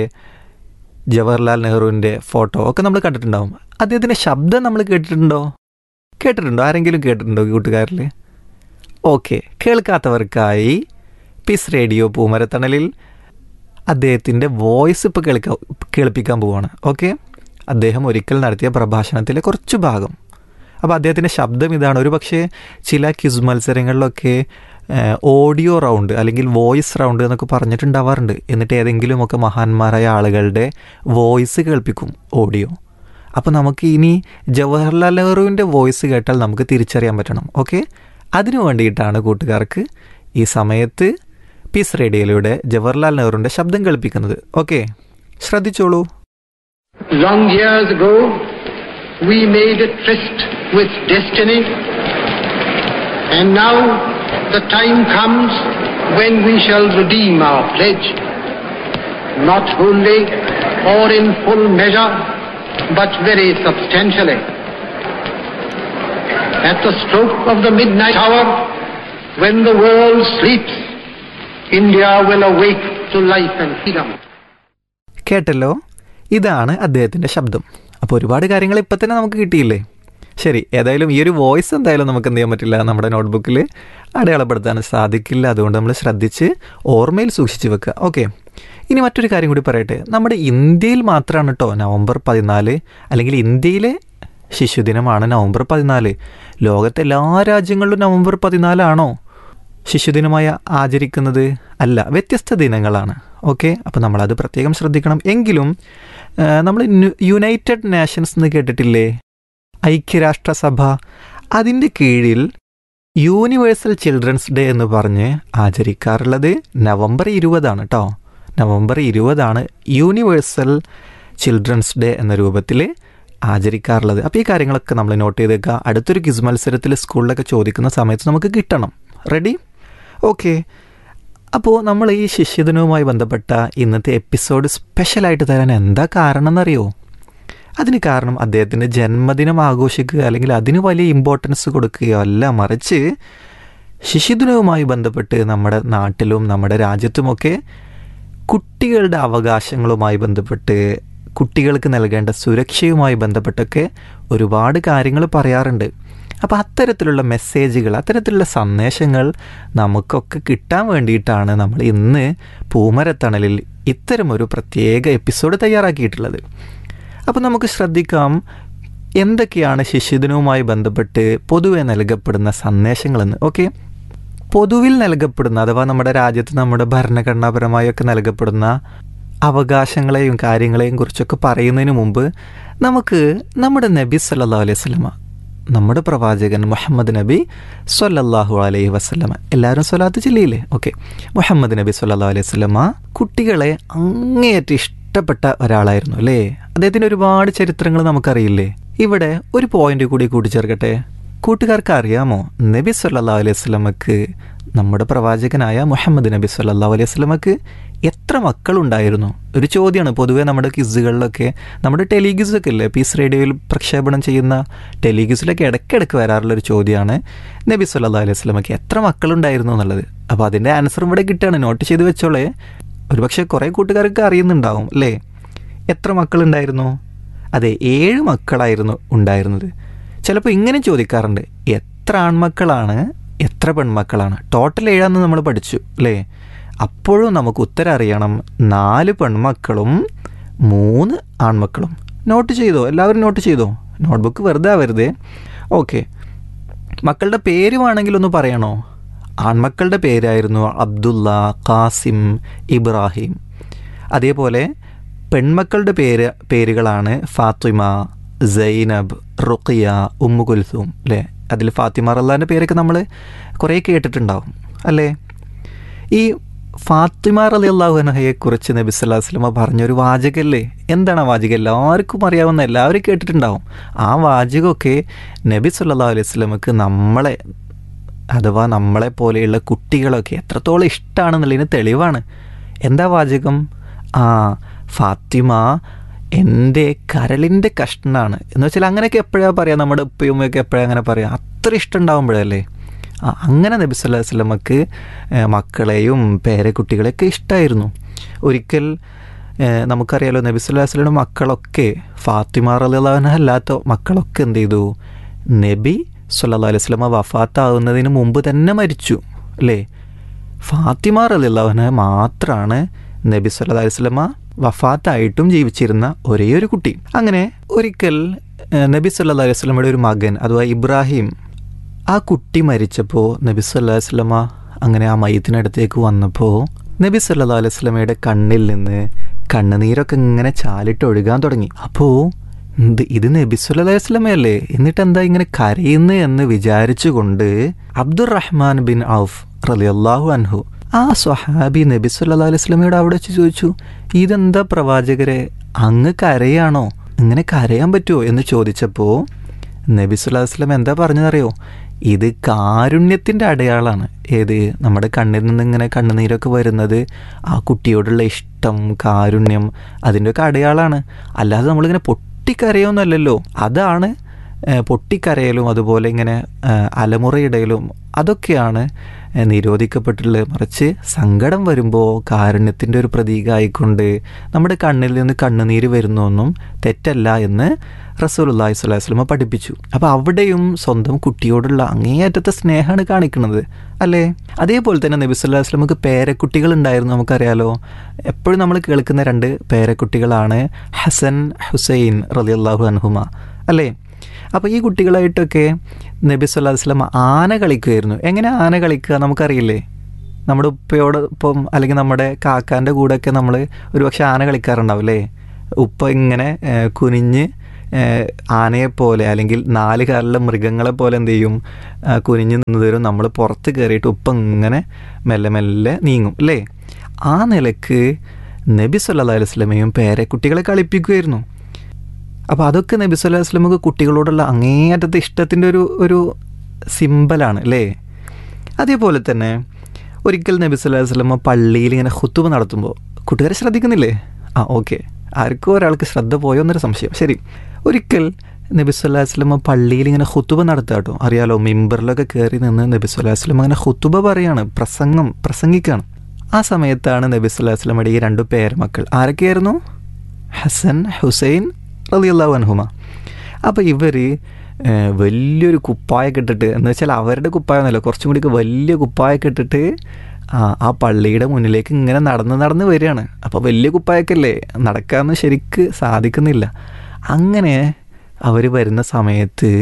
ജവഹർലാൽ നെഹ്റുവിൻ്റെ ഫോട്ടോ ഒക്കെ നമ്മൾ കണ്ടിട്ടുണ്ടാവും അദ്ദേഹത്തിൻ്റെ ശബ്ദം നമ്മൾ കേട്ടിട്ടുണ്ടോ കേട്ടിട്ടുണ്ടോ ആരെങ്കിലും കേട്ടിട്ടുണ്ടോ കൂട്ടുകാരിൽ ഓക്കെ കേൾക്കാത്തവർക്കായി പിസ് റേഡിയോ പൂമരത്തണലിൽ അദ്ദേഹത്തിൻ്റെ വോയിസ് ഇപ്പോൾ കേൾക്കാൻ കേൾപ്പിക്കാൻ പോവാണ് ഓക്കെ അദ്ദേഹം ഒരിക്കൽ നടത്തിയ പ്രഭാഷണത്തിലെ കുറച്ച് ഭാഗം അപ്പോൾ അദ്ദേഹത്തിൻ്റെ ശബ്ദം ഇതാണ് ഒരു പക്ഷേ ചില ക്വിസ് മത്സരങ്ങളിലൊക്കെ ഓഡിയോ റൗണ്ട് അല്ലെങ്കിൽ വോയിസ് റൗണ്ട് എന്നൊക്കെ പറഞ്ഞിട്ടുണ്ടാവാറുണ്ട് എന്നിട്ട് ഏതെങ്കിലുമൊക്കെ മഹാന്മാരായ ആളുകളുടെ വോയിസ് കേൾപ്പിക്കും ഓഡിയോ അപ്പോൾ നമുക്ക് ഇനി ജവഹർലാൽ നെഹ്റുവിൻ്റെ വോയിസ് കേട്ടാൽ നമുക്ക് തിരിച്ചറിയാൻ പറ്റണം ഓക്കെ അതിനു വേണ്ടിയിട്ടാണ് കൂട്ടുകാർക്ക് ഈ സമയത്ത് പീസ് റേഡിയോയിലൂടെ ജവഹർലാൽ നെഹ്റുവിൻ്റെ ശബ്ദം കേൾപ്പിക്കുന്നത് ഓക്കെ ശ്രദ്ധിച്ചോളൂ Long years ago, we made a tryst with destiny, and now the time comes when we shall redeem our pledge, not wholly or in full measure, but very substantially. At the stroke of the midnight hour, when the world sleeps, India will awake to life and freedom. കേട്ടല്ലോ ഇതാണ് അദ്ദേഹത്തിൻ്റെ ശബ്ദം അപ്പോൾ ഒരുപാട് കാര്യങ്ങൾ ഇപ്പം തന്നെ നമുക്ക് കിട്ടിയില്ലേ ശരി ഏതായാലും ഈ ഒരു വോയിസ് എന്തായാലും നമുക്ക് എന്ത് ചെയ്യാൻ പറ്റില്ല നമ്മുടെ നോട്ട്ബുക്കിൽ അടയാളപ്പെടുത്താൻ സാധിക്കില്ല അതുകൊണ്ട് നമ്മൾ ശ്രദ്ധിച്ച് ഓർമ്മയിൽ സൂക്ഷിച്ച് വെക്കുക ഓക്കെ ഇനി മറ്റൊരു കാര്യം കൂടി പറയട്ടെ നമ്മുടെ ഇന്ത്യയിൽ മാത്രമാണ് കേട്ടോ നവംബർ പതിനാല് അല്ലെങ്കിൽ ഇന്ത്യയിലെ ശിശുദിനമാണ് നവംബർ പതിനാല് ലോകത്തെ എല്ലാ രാജ്യങ്ങളിലും നവംബർ പതിനാലാണോ ശിശുദിനമായി ആചരിക്കുന്നത് അല്ല വ്യത്യസ്ത ദിനങ്ങളാണ് ഓക്കെ അപ്പോൾ നമ്മളത് പ്രത്യേകം ശ്രദ്ധിക്കണം എങ്കിലും നമ്മൾ യുണൈറ്റഡ് നേഷൻസ് എന്ന് കേട്ടിട്ടില്ലേ ഐക്യരാഷ്ട്രസഭ അതിൻ്റെ കീഴിൽ യൂണിവേഴ്സൽ ചിൽഡ്രൻസ് ഡേ എന്ന് പറഞ്ഞ് ആചരിക്കാറുള്ളത് നവംബർ ഇരുപതാണ് കേട്ടോ നവംബർ ഇരുപതാണ് യൂണിവേഴ്സൽ ചിൽഡ്രൻസ് ഡേ എന്ന രൂപത്തിൽ ആചരിക്കാറുള്ളത് അപ്പോൾ ഈ കാര്യങ്ങളൊക്കെ നമ്മൾ നോട്ട് ചെയ്തേക്കുക അടുത്തൊരു ക്വിസ് മത്സരത്തിൽ സ്കൂളിലൊക്കെ ചോദിക്കുന്ന സമയത്ത് നമുക്ക് കിട്ടണം റെഡി ഓക്കെ അപ്പോൾ നമ്മൾ ഈ ശിഷ്യദിനവുമായി ബന്ധപ്പെട്ട ഇന്നത്തെ എപ്പിസോഡ് സ്പെഷ്യലായിട്ട് തരാൻ എന്താ കാരണം എന്നറിയോ അതിന് കാരണം അദ്ദേഹത്തിൻ്റെ ജന്മദിനം ആഘോഷിക്കുക അല്ലെങ്കിൽ അതിന് വലിയ ഇമ്പോർട്ടൻസ് കൊടുക്കുകയോ അല്ല മറിച്ച് ശിശുദിനവുമായി ബന്ധപ്പെട്ട് നമ്മുടെ നാട്ടിലും നമ്മുടെ രാജ്യത്തുമൊക്കെ കുട്ടികളുടെ അവകാശങ്ങളുമായി ബന്ധപ്പെട്ട് കുട്ടികൾക്ക് നൽകേണ്ട സുരക്ഷയുമായി ബന്ധപ്പെട്ടൊക്കെ ഒരുപാട് കാര്യങ്ങൾ പറയാറുണ്ട് അപ്പോൾ അത്തരത്തിലുള്ള മെസ്സേജുകൾ അത്തരത്തിലുള്ള സന്ദേശങ്ങൾ നമുക്കൊക്കെ കിട്ടാൻ വേണ്ടിയിട്ടാണ് നമ്മൾ ഇന്ന് പൂമരത്തണലിൽ ഇത്തരമൊരു പ്രത്യേക എപ്പിസോഡ് തയ്യാറാക്കിയിട്ടുള്ളത് അപ്പോൾ നമുക്ക് ശ്രദ്ധിക്കാം എന്തൊക്കെയാണ് ശിശുദിനവുമായി ബന്ധപ്പെട്ട് പൊതുവെ നൽകപ്പെടുന്ന സന്ദേശങ്ങളെന്ന് ഓക്കെ പൊതുവിൽ നൽകപ്പെടുന്ന അഥവാ നമ്മുടെ രാജ്യത്ത് നമ്മുടെ ഭരണഘടനാപരമായൊക്കെ നൽകപ്പെടുന്ന അവകാശങ്ങളെയും കാര്യങ്ങളെയും കുറിച്ചൊക്കെ പറയുന്നതിന് മുമ്പ് നമുക്ക് നമ്മുടെ നബി സല്ലാ അലൈഹി സ്വലമ നമ്മുടെ പ്രവാചകൻ മുഹമ്മദ് നബി സൊല്ലാഹു അലൈഹി വസ്ലമ എല്ലാവരും സ്വലാത്ത് ജില്ലയില്ലേ ഓക്കെ മുഹമ്മദ് നബി സല്ലാ അലൈഹി സ്വലമ കുട്ടികളെ അങ്ങേയറ്റം ഇഷ്ടപ്പെട്ട ഒരാളായിരുന്നു അല്ലേ അദ്ദേഹത്തിൻ്റെ ഒരുപാട് ചരിത്രങ്ങൾ നമുക്കറിയില്ലേ ഇവിടെ ഒരു പോയിന്റ് കൂടി കൂട്ടിച്ചേർക്കട്ടെ കൂട്ടുകാർക്ക് അറിയാമോ നബി സല്ലാ അലൈഹി സ്വലമക്ക് നമ്മുടെ പ്രവാചകനായ മുഹമ്മദ് നബി സല്ലാ അലൈഹി സ്വലമക്ക് എത്ര മക്കളുണ്ടായിരുന്നു ഒരു ചോദ്യമാണ് പൊതുവേ നമ്മുടെ ക്വിസുകളിലൊക്കെ നമ്മുടെ ടെലിഗ്യൂസൊക്കെ ഇല്ലേ പീസ് റേഡിയോയിൽ പ്രക്ഷേപണം ചെയ്യുന്ന ടെലിഗ്യൂസിലൊക്കെ ഇടയ്ക്കിടയ്ക്ക് വരാറുള്ള ഒരു ചോദ്യമാണ് നബി സല്ലാ അലൈഹി സ്വലമക്ക് എത്ര മക്കളുണ്ടായിരുന്നു എന്നുള്ളത് അപ്പോൾ അതിൻ്റെ ആൻസർ ഇവിടെ കിട്ടുകയാണ് നോട്ട് ചെയ്ത് വെച്ചോളേ ഒരുപക്ഷെ കുറേ കൂട്ടുകാർക്ക് അറിയുന്നുണ്ടാവും അല്ലേ എത്ര മക്കളുണ്ടായിരുന്നു അതെ ഏഴ് മക്കളായിരുന്നു ഉണ്ടായിരുന്നത് ചിലപ്പോൾ ഇങ്ങനെ ചോദിക്കാറുണ്ട് എത്ര ആൺമക്കളാണ് എത്ര പെൺമക്കളാണ് ടോട്ടൽ ഏഴാന്ന് നമ്മൾ പഠിച്ചു അല്ലേ അപ്പോഴും നമുക്ക് ഉത്തരം അറിയണം നാല് പെൺമക്കളും മൂന്ന് ആൺമക്കളും നോട്ട് ചെയ്തോ എല്ലാവരും നോട്ട് ചെയ്തോ നോട്ട്ബുക്ക് വെറുതെ ആവരുതേ ഓക്കെ മക്കളുടെ പേര് വേണമെങ്കിൽ ഒന്ന് പറയണോ ആൺമക്കളുടെ പേരായിരുന്നു അബ്ദുള്ള കാസിം ഇബ്രാഹിം അതേപോലെ പെൺമക്കളുടെ പേര് പേരുകളാണ് ഫാത്തിമ സൈനബ് റുഖിയ ഉമ്മു കുൽസൂം അല്ലേ അതിൽ ഫാത്തിമ റല്ലാൻ്റെ പേരൊക്കെ നമ്മൾ കുറേ കേട്ടിട്ടുണ്ടാവും അല്ലേ ഈ ഫാത്തിമ റലി അള്ളാഹുനഹയെക്കുറിച്ച് നബി സ്വല്ലാഹു വസ്ലമ പറഞ്ഞൊരു വാചകല്ലേ എന്താണ് ആ വാചകം എല്ലാവർക്കും അറിയാവുന്ന എല്ലാവരും കേട്ടിട്ടുണ്ടാവും ആ വാചകമൊക്കെ നബി സല്ലാ അലൈഹി സ്വലമക്ക് നമ്മളെ അഥവാ നമ്മളെ പോലെയുള്ള കുട്ടികളൊക്കെ എത്രത്തോളം ഇഷ്ടമാണെന്നുള്ളതിന് തെളിവാണ് എന്താ വാചകം ആ ഫാത്തിമ എൻ്റെ കരളിൻ്റെ കഷ്ണാണ് എന്ന് വെച്ചാൽ അങ്ങനെയൊക്കെ എപ്പോഴാണ് പറയുക നമ്മുടെ ഉപ്പയും ഉമ്മയൊക്കെ എപ്പോഴാണ് അങ്ങനെ പറയുക അത്ര ഇഷ്ടം ഉണ്ടാകുമ്പോഴല്ലേ ആ അങ്ങനെ നബി സല്ലല്ലാഹു അലൈഹി വസല്ലമക്ക് മക്കളെയും പേരക്കുട്ടികളെയൊക്കെ ഇഷ്ടമായിരുന്നു ഒരിക്കൽ നമുക്കറിയാലോ നബി സല്ലല്ലാഹു അലൈഹി വസല്ലമയുടെ മക്കളൊക്കെ ഫാത്തിമ റളിയല്ലാഹു അല്ലാത്ത മക്കളൊക്കെ എന്ത് ചെയ്തു നബി സല്ലല്ലാഹു അലൈഹി വസല്ലമ വഫാത്താവുന്നതിന് മുമ്പ് തന്നെ മരിച്ചു അല്ലേ ഫാത്തിമ റളിയല്ലാഹു മാത്രമാണ് നബി സല്ലല്ലാഹു അലൈഹി വസല്ലമ വഫാത്തായിട്ടും ജീവിച്ചിരുന്ന ഒരേ ഒരു കുട്ടി അങ്ങനെ ഒരിക്കൽ നബി സല്ലല്ലാഹു അലൈഹി വസല്ലമയുടെ ഒരു മകൻ അഥവാ ഇബ്രാഹിം ആ കുട്ടി മരിച്ചപ്പോൾ നബി സല്ലല്ലാഹു അലൈഹി വസല്ലമ അങ്ങനെ ആ മയത്തിനടുത്തേക്ക് വന്നപ്പോൾ നബി സല്ലല്ലാഹു അലൈഹി വസല്ലമയുടെ കണ്ണിൽ നിന്ന് കണ്ണുനീരൊക്കെ ഇങ്ങനെ ചാലിട്ട് ഒഴുകാൻ തുടങ്ങി അപ്പോൾ ഇത് ഇത് നബി സല്ലല്ലാഹു അലൈഹി വസല്ലമയല്ലേ എന്നിട്ട് എന്താ ഇങ്ങനെ കരയുന്നു എന്ന് വിചാരിച്ചുകൊണ്ട് അബ്ദുറഹ്മാൻ ബിൻ ഔഫ് റളിയല്ലാഹു അൻഹു ആ സ്വഹാബി നബി സല്ലാ അലൈഹി സ്വലമയോട് അവിടെ വെച്ച് ചോദിച്ചു ഇതെന്താ പ്രവാചകരെ അങ്ങ് കരയാണോ ഇങ്ങനെ കരയാൻ പറ്റുമോ എന്ന് ചോദിച്ചപ്പോൾ നബി സല്ലാ വസ്ലം എന്താ പറഞ്ഞതറിയോ ഇത് കാരുണ്യത്തിൻ്റെ അടയാളാണ് ഏത് നമ്മുടെ കണ്ണിൽ നിന്ന് ഇങ്ങനെ കണ്ണുനീരൊക്കെ വരുന്നത് ആ കുട്ടിയോടുള്ള ഇഷ്ടം കാരുണ്യം അതിൻ്റെയൊക്കെ അടയാളമാണ് അല്ലാതെ നമ്മളിങ്ങനെ പൊട്ടിക്കരയൊന്നുമല്ലല്ലോ അതാണ് പൊട്ടിക്കരയലും അതുപോലെ ഇങ്ങനെ അലമുറയിടയിലും അതൊക്കെയാണ് നിരോധിക്കപ്പെട്ടിട്ടുള്ളത് മറിച്ച് സങ്കടം വരുമ്പോൾ കാരുണ്യത്തിൻ്റെ ഒരു പ്രതീകമായിക്കൊണ്ട് നമ്മുടെ കണ്ണിൽ നിന്ന് കണ്ണുനീര് വരുന്നൊന്നും തെറ്റല്ല എന്ന് റസൂലുല്ലാഹി സ്വലാഹി സ്വലമ പഠിപ്പിച്ചു അപ്പോൾ അവിടെയും സ്വന്തം കുട്ടിയോടുള്ള അങ്ങേയറ്റത്തെ സ്നേഹമാണ് കാണിക്കുന്നത് അല്ലേ അതേപോലെ തന്നെ നബി സ്വല്ലാഹു വസ്ലമക്ക് പേരക്കുട്ടികൾ ഉണ്ടായിരുന്നു നമുക്കറിയാലോ എപ്പോഴും നമ്മൾ കേൾക്കുന്ന രണ്ട് പേരക്കുട്ടികളാണ് ഹസൻ ഹുസൈൻ റലിയല്ലാഹു അൻഹുമ അല്ലേ അപ്പോൾ ഈ കുട്ടികളായിട്ടൊക്കെ നബി സല്ലാ വസ്ലം ആന കളിക്കുമായിരുന്നു എങ്ങനെ ആന കളിക്കുക നമുക്കറിയില്ലേ നമ്മുടെ ഉപ്പയോടൊപ്പം അല്ലെങ്കിൽ നമ്മുടെ കാക്കാൻ്റെ കൂടെയൊക്കെ നമ്മൾ ഒരുപക്ഷെ ആന കളിക്കാറുണ്ടാവും അല്ലേ ഉപ്പ ഇങ്ങനെ ഏ, കുനിഞ്ഞ് ഏ, ആനയെപ്പോലെ അല്ലെങ്കിൽ നാല് കാലിലെ മൃഗങ്ങളെ പോലെ എന്ത് ചെയ്യും ആ, കുനിഞ്ഞ് നിന്ന് തരും നമ്മൾ പുറത്ത് കയറിയിട്ട് ഉപ്പ ഇങ്ങനെ മെല്ലെ മെല്ലെ നീങ്ങും അല്ലേ ആ നിലക്ക് നബി സല്ലാ അലൈഹി സ്വലമയും പേരക്കുട്ടികളെ കളിപ്പിക്കുമായിരുന്നു അപ്പോൾ അതൊക്കെ നബി സല്ലാ വസ്ലമക്ക് കുട്ടികളോടുള്ള അങ്ങേയറ്റത്തെ ഇഷ്ടത്തിൻ്റെ ഒരു ഒരു സിമ്പലാണ് അല്ലേ അതേപോലെ തന്നെ ഒരിക്കൽ നബി സല്ലാ വസ്ലമ പള്ളിയിൽ ഇങ്ങനെ ഹുത്തുബ നടത്തുമ്പോൾ കൂട്ടുകാരെ ശ്രദ്ധിക്കുന്നില്ലേ ആ ഓക്കെ ആർക്കും ഒരാൾക്ക് ശ്രദ്ധ പോയോ എന്നൊരു സംശയം ശരി ഒരിക്കൽ നബി സല്ലാ വസ്ലമ പള്ളിയിൽ ഇങ്ങനെ ഹുത്തുബ നടത്തുക കേട്ടോ അറിയാലോ മിമ്പറിലൊക്കെ കയറി നിന്ന് നബി സല്ലാ വസ്ലമ അങ്ങനെ ഹുത്തുബ പറയാണ് പ്രസംഗം പ്രസംഗിക്കുകയാണ് ആ സമയത്താണ് നബി സല്ലാ വസ്ലമയുടെ ഈ രണ്ടു പേരമക്കൾ ആരൊക്കെയായിരുന്നു ഹസൻ ഹുസൈൻ റളിയല്ലാഹു അൻഹുമ അപ്പോൾ ഇവർ വലിയൊരു കുപ്പായൊക്കെ ഇട്ടിട്ട് എന്ന് വെച്ചാൽ അവരുടെ കുപ്പായമൊന്നുമല്ല കുറച്ചും കൂടിയൊക്കെ വലിയ കുപ്പായൊക്കെ ഇട്ടിട്ട് ആ ആ പള്ളിയുടെ മുന്നിലേക്ക് ഇങ്ങനെ നടന്ന് നടന്ന് വരികയാണ് അപ്പോൾ വലിയ കുപ്പായൊക്കെ അല്ലേ നടക്കാമെന്ന് ശരിക്ക് സാധിക്കുന്നില്ല അങ്ങനെ അവർ വരുന്ന സമയത്ത്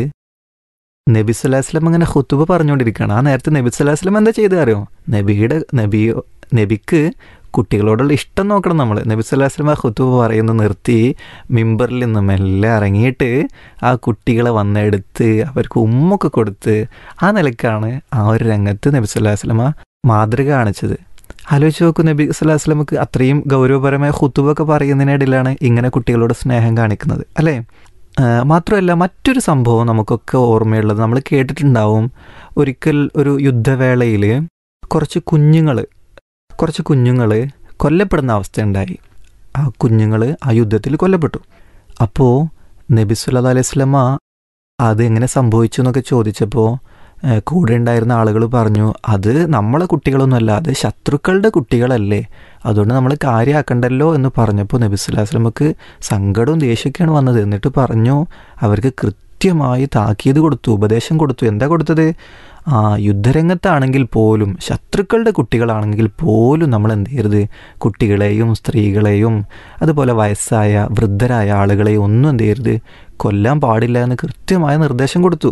നബി സ്വലാസ്ലം അങ്ങനെ ഹുത്തുബ പറഞ്ഞുകൊണ്ടിരിക്കുകയാണ് ആ നേരത്തെ നബി സ്വലാസ്ലം എന്താ ചെയ്തത് അറിയോ നബിയുടെ നബിയോ നബിക്ക് കുട്ടികളോടുള്ള ഇഷ്ടം നോക്കണം നമ്മൾ നബി സ്വലാസ്ലം ആ ഹുത്തുബ പറയുന്ന നിർത്തി മിമ്പറിൽ നിന്ന് മെല്ലെ ഇറങ്ങിയിട്ട് ആ കുട്ടികളെ വന്നെടുത്ത് അവർക്ക് ഉമ്മൊക്കെ കൊടുത്ത് ആ നിലക്കാണ് ആ ഒരു രംഗത്ത് നബി സ്വലാസ്ലമ മാതൃക കാണിച്ചത് ആലോചിച്ച് നോക്കൂ നബി സ്വലാഹു വസ്ലമക്ക് അത്രയും ഗൗരവപരമായ ഹുത്തുബൊക്കെ പറയുന്നതിനിടയിലാണ് ഇങ്ങനെ കുട്ടികളോട് സ്നേഹം കാണിക്കുന്നത് അല്ലേ ആ, മാത്രമല്ല മറ്റൊരു സംഭവം നമുക്കൊക്കെ ഓർമ്മയുള്ളത് നമ്മൾ കേട്ടിട്ടുണ്ടാവും ഒരിക്കൽ ഒരു യുദ്ധവേളയിൽ കുറച്ച് കുഞ്ഞുങ്ങൾ കുറച്ച് കുഞ്ഞുങ്ങൾ കൊല്ലപ്പെടുന്ന അവസ്ഥയുണ്ടായി ആ കുഞ്ഞുങ്ങൾ ആ യുദ്ധത്തിൽ കൊല്ലപ്പെട്ടു അപ്പോൾ നബി സല്ലല്ലാഹു അലൈഹി വസല്ലമ അത് എങ്ങനെ സംഭവിച്ചു എന്നൊക്കെ ചോദിച്ചപ്പോൾ ഏഹ്, കൂടെ ഉണ്ടായിരുന്ന ആളുകൾ പറഞ്ഞു അത് നമ്മളെ കുട്ടികളൊന്നുമല്ല അത് ശത്രുക്കളുടെ കുട്ടികളല്ലേ അതുകൊണ്ട് നമ്മൾ കാര്യമാക്കണ്ടല്ലോ എന്ന് പറഞ്ഞപ്പോൾ നബി സല്ലല്ലാഹു അലൈഹി വസല്ലമക്ക് സങ്കടവും ദേഷ്യമൊക്കെയാണ് വന്നത് എന്നിട്ട് പറഞ്ഞു അവർക്ക് കൃത്യമായി താക്കീത് കൊടുത്തു ഉപദേശം കൊടുത്തു എന്താ കൊടുത്തത് ആ യുദ്ധരംഗത്താണെങ്കിൽ പോലും ശത്രുക്കളുടെ കുട്ടികളാണെങ്കിൽ പോലും നമ്മൾ എന്ത് ചെയ്യരുത് കുട്ടികളെയും സ്ത്രീകളെയും അതുപോലെ വയസ്സായ വൃദ്ധരായ ആളുകളെയും ഒന്നും എന്ത് ചെയ്യരുത് കൊല്ലാൻ പാടില്ല എന്ന് കൃത്യമായ നിർദ്ദേശം കൊടുത്തു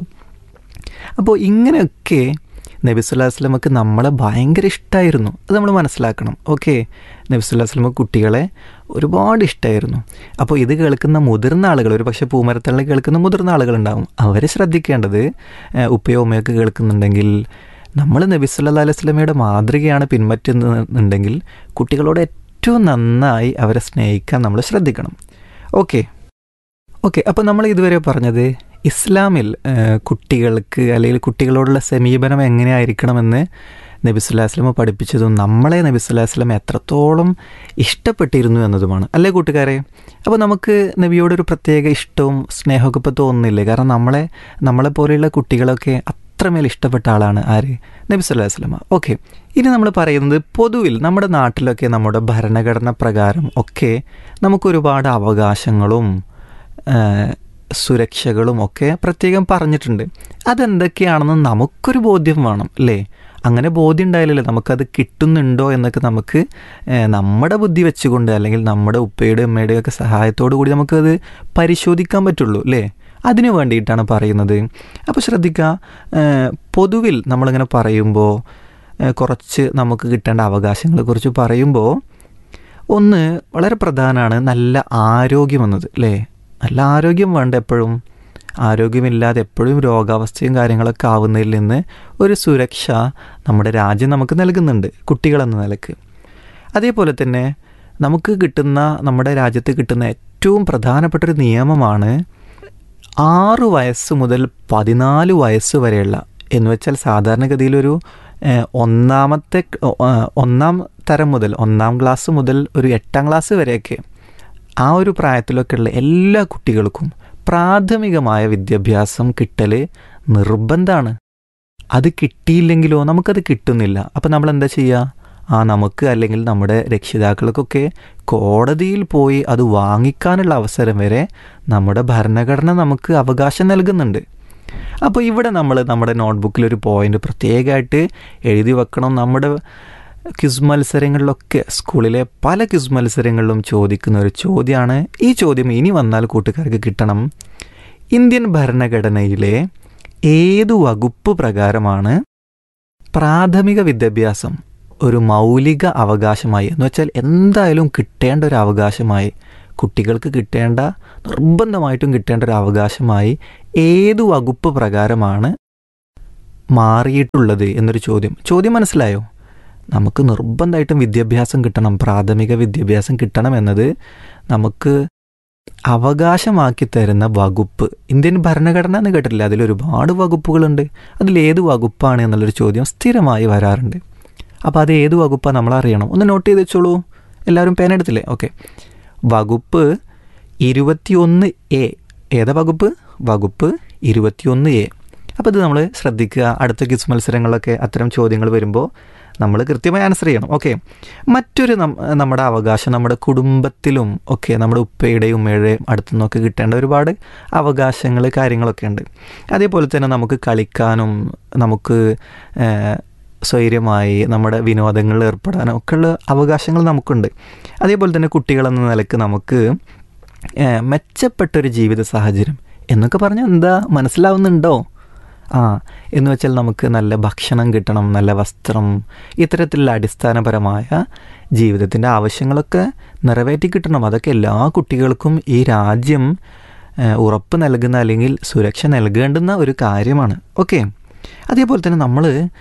അപ്പോൾ ഇങ്ങനെയൊക്കെ നബി സല്ലല്ലാഹു അലൈഹി വസല്ലമക്ക് നമ്മളെ ഭയങ്കര ഇഷ്ടമായിരുന്നു അത് നമ്മൾ മനസ്സിലാക്കണം ഓക്കെ നബി സല്ലല്ലാഹു അലൈഹി വസല്ലമക്ക് കുട്ടികളെ ഒരുപാട് ഇഷ്ടമായിരുന്നു അപ്പോൾ ഇത് കേൾക്കുന്ന മുതിർന്ന ആളുകൾ ഒരു പക്ഷേ പൂമരത്തള്ളി കേൾക്കുന്ന മുതിർന്ന ആളുകളുണ്ടാവും അവർ ശ്രദ്ധിക്കേണ്ടത് ഏഹ്, ഉപ്പയോ ഉമ്മയൊക്കെ കേൾക്കുന്നുണ്ടെങ്കിൽ നമ്മൾ നബി സല്ലല്ലാഹു അലൈഹി വസല്ലമയുടെ മാതൃകയാണ് പിൻപറ്റുന്നുണ്ടെങ്കിൽ കുട്ടികളോട് ഏറ്റവും നന്നായി അവരെ സ്നേഹിക്കാൻ നമ്മൾ ശ്രദ്ധിക്കണം ഓക്കെ ഓക്കെ അപ്പോൾ നമ്മൾ ഇതുവരെ പറഞ്ഞത് ഇസ്ലാമിൽ ഏഹ്, കുട്ടികൾക്ക് അല്ലെങ്കിൽ കുട്ടികളോടുള്ള സമീപനം എങ്ങനെയായിരിക്കണമെന്ന് നബി സ്വല്ലല്ലാഹു അലൈഹി വസല്ലമ പഠിപ്പിച്ചതും നമ്മളെ നബി സ്വല്ലല്ലാഹു അലൈഹി വസല്ലമ എത്രത്തോളം ഇഷ്ടപ്പെട്ടിരുന്നു എന്നതുമാണ് അല്ലേ കൂട്ടുകാരെ അപ്പോൾ നമുക്ക് നബിയോടൊരു പ്രത്യേക ഇഷ്ടവും സ്നേഹമൊക്കെ ഇപ്പോൾ തോന്നുന്നില്ലേ കാരണം നമ്മളെ നമ്മളെ പോലെയുള്ള കുട്ടികളൊക്കെ അത്രമേൽ ഇഷ്ടപ്പെട്ട ആളാണ് ആര് നബി സല്ലല്ലാഹു അലൈഹി വസല്ലമ ഓക്കെ ഇനി നമ്മൾ പറയുന്നത് പൊതുവിൽ നമ്മുടെ നാട്ടിലൊക്കെ നമ്മുടെ ഭരണഘടന പ്രകാരം ഒക്കെ നമുക്ക് ഒരുപാട് അവകാശങ്ങളും ഏഹ്, സുരക്ഷകളും ഒക്കെ പ്രത്യേകം പറഞ്ഞിട്ടുണ്ട് അതെന്തൊക്കെയാണെന്ന് നമുക്കൊരു ബോധ്യം വേണം അല്ലേ അങ്ങനെ ബോധ്യം ഉണ്ടായാലല്ലേ നമുക്കത് കിട്ടുന്നുണ്ടോ എന്നൊക്കെ നമുക്ക് ഏഹ്, നമ്മുടെ ബുദ്ധി വെച്ചുകൊണ്ട് അല്ലെങ്കിൽ നമ്മുടെ ഉപ്പയുടെയും ഉമ്മയുടെയും ഒക്കെ സഹായത്തോടു കൂടി നമുക്കത് പരിശോധിക്കാൻ പറ്റുള്ളൂ അല്ലേ അതിനു വേണ്ടിയിട്ടാണ് പറയുന്നത് അപ്പോൾ ശ്രദ്ധിക്കുക ഏഹ്, പൊതുവിൽ നമ്മളിങ്ങനെ പറയുമ്പോൾ ഏഹ്, കുറച്ച് നമുക്ക് കിട്ടേണ്ട അവകാശങ്ങളെക്കുറിച്ച് പറയുമ്പോൾ ഒന്ന് വളരെ പ്രധാനമാണ് നല്ല ആരോഗ്യം എന്നത് അല്ലേ നല്ല ആരോഗ്യം വേണ്ട എപ്പോഴും ആരോഗ്യമില്ലാതെ എപ്പോഴും രോഗാവസ്ഥയും കാര്യങ്ങളൊക്കെ ആവുന്നതിൽ നിന്ന് ഒരു സുരക്ഷ നമ്മുടെ രാജ്യം നമുക്ക് നൽകുന്നുണ്ട് കുട്ടികളെന്ന നിലക്ക് അതേപോലെ തന്നെ നമുക്ക് കിട്ടുന്ന നമ്മുടെ രാജ്യത്ത് കിട്ടുന്ന ഏറ്റവും പ്രധാനപ്പെട്ട ഒരു നിയമമാണ് ആറ് വയസ്സ് മുതൽ പതിനാല് വയസ്സ് വരെയുള്ള എന്ന് വെച്ചാൽ സാധാരണഗതിയിലൊരു ഏഹ്, ഒന്നാമത്തെ ഏഹ്, ഒന്നാം തരം മുതൽ ഒന്നാം ക്ലാസ് മുതൽ ഒരു എട്ടാം ക്ലാസ് വരെയൊക്കെ ആ ഒരു പ്രായത്തിലൊക്കെയുള്ള എല്ലാ കുട്ടികൾക്കും പ്രാഥമികമായ വിദ്യാഭ്യാസം കിട്ടൽ നിർബന്ധമാണ് അത് കിട്ടിയില്ലെങ്കിലോ നമുക്കത് കിട്ടുന്നില്ല അപ്പം നമ്മൾ എന്താ ചെയ്യുക ആ നമുക്ക് അല്ലെങ്കിൽ നമ്മുടെ രക്ഷിതാക്കൾക്കൊക്കെ കോടതിയിൽ പോയി അത് വാങ്ങിക്കാനുള്ള അവസരം വരെ നമ്മുടെ ഭരണഘടന നമുക്ക് അവകാശം നൽകുന്നുണ്ട് അപ്പോൾ ഇവിടെ നമ്മൾ നമ്മുടെ നോട്ട്ബുക്കിൽ ഒരു പോയിന്റ് പ്രത്യേകമായിട്ട് എഴുതി വെക്കണം നമ്മുടെ ക്വിസ് മത്സരങ്ങളിലൊക്കെ സ്കൂളിലെ പല ക്വിസ് മത്സരങ്ങളിലും ചോദിക്കുന്ന ഒരു ചോദ്യമാണ് ഈ ചോദ്യം ഇനി വന്നാൽ കൂട്ടുകാർക്ക് കിട്ടണം ഇന്ത്യൻ ഭരണഘടനയിലെ ഏതു വകുപ്പ് പ്രകാരമാണ് പ്രാഥമിക വിദ്യാഭ്യാസം ഒരു മൗലിക അവകാശമായി എന്ന് വെച്ചാൽ എന്തായാലും കിട്ടേണ്ട ഒരു അവകാശമായി കുട്ടികൾക്ക് കിട്ടേണ്ട നിർബന്ധമായിട്ടും കിട്ടേണ്ട ഒരു അവകാശമായി ഏതു വകുപ്പ് പ്രകാരമാണ് മാറിയിട്ടുള്ളത് എന്നൊരു ചോദ്യം ചോദ്യം മനസ്സിലായോ നമുക്ക് നിർബന്ധമായിട്ടും വിദ്യാഭ്യാസം കിട്ടണം പ്രാഥമിക വിദ്യാഭ്യാസം കിട്ടണം എന്നത് നമുക്ക് അവകാശമാക്കി തരുന്ന വകുപ്പ് ഇന്ത്യൻ ഭരണഘടന എന്ന് കേട്ടിട്ടില്ല അതിൽ ഒരുപാട് വകുപ്പുകളുണ്ട് അതിലേത് വകുപ്പാണ് എന്നുള്ളൊരു ചോദ്യം സ്ഥിരമായി വരാറുണ്ട് അപ്പോൾ അത് ഏത് വകുപ്പാണ് നമ്മൾ അറിയണം ഒന്ന് നോട്ട് ചെയ്ത് വെച്ചോളൂ എല്ലാവരും പേന എടുത്തില്ലേ ഓക്കെ വകുപ്പ് ഇരുപത്തിയൊന്ന് എ ഏതാ വകുപ്പ് വകുപ്പ് ഇരുപത്തിയൊന്ന് എ അപ്പോൾ ഇത് നമ്മൾ ശ്രദ്ധിക്കുക അടുത്ത ക്വിസ് മത്സരങ്ങളിലൊക്കെ അത്തരം ചോദ്യങ്ങൾ വരുമ്പോൾ നമ്മൾ കൃത്യമായി ആൻസർ ചെയ്യണം ഓക്കെ മറ്റൊരു നം- നമ്മുടെ അവകാശം നമ്മുടെ കുടുംബത്തിലും ഒക്കെ നമ്മുടെ ഉപ്പയുടെയും ഉമ്മയുടെയും അടുത്തു നിന്നൊക്കെ കിട്ടേണ്ട ഒരുപാട് അവകാശങ്ങൾ കാര്യങ്ങളൊക്കെ ഉണ്ട് അതേപോലെ തന്നെ നമുക്ക് കളിക്കാനും നമുക്ക് ഏഹ്, സ്വൈര്യമായി നമ്മുടെ വിനോദങ്ങളിൽ ഏർപ്പെടാനും ഒക്കെയുള്ള അവകാശങ്ങൾ നമുക്കുണ്ട് അതേപോലെ തന്നെ കുട്ടികളെന്ന നിലക്ക് നമുക്ക് ഏഹ്, മെച്ചപ്പെട്ടൊരു ജീവിത സാഹചര്യം എന്നൊക്കെ പറഞ്ഞാൽ എന്താ മനസ്സിലാവുന്നുണ്ടോ ആ എന്ന് വെച്ചാൽ നമുക്ക് നല്ല ഭക്ഷണം കിട്ടണം നല്ല വസ്ത്രം ഇത്തരത്തിലുള്ള അടിസ്ഥാനപരമായ ജീവിതത്തിൻ്റെ ആവശ്യങ്ങളൊക്കെ നിറവേറ്റി കിട്ടണം അതൊക്കെ എല്ലാ കുട്ടികൾക്കും ഈ രാജ്യം ഏഹ്, ഉറപ്പ് നൽകുന്ന അല്ലെങ്കിൽ സുരക്ഷ നൽകേണ്ടുന്ന ഒരു കാര്യമാണ് ഓക്കെ അതേപോലെ തന്നെ നമ്മൾ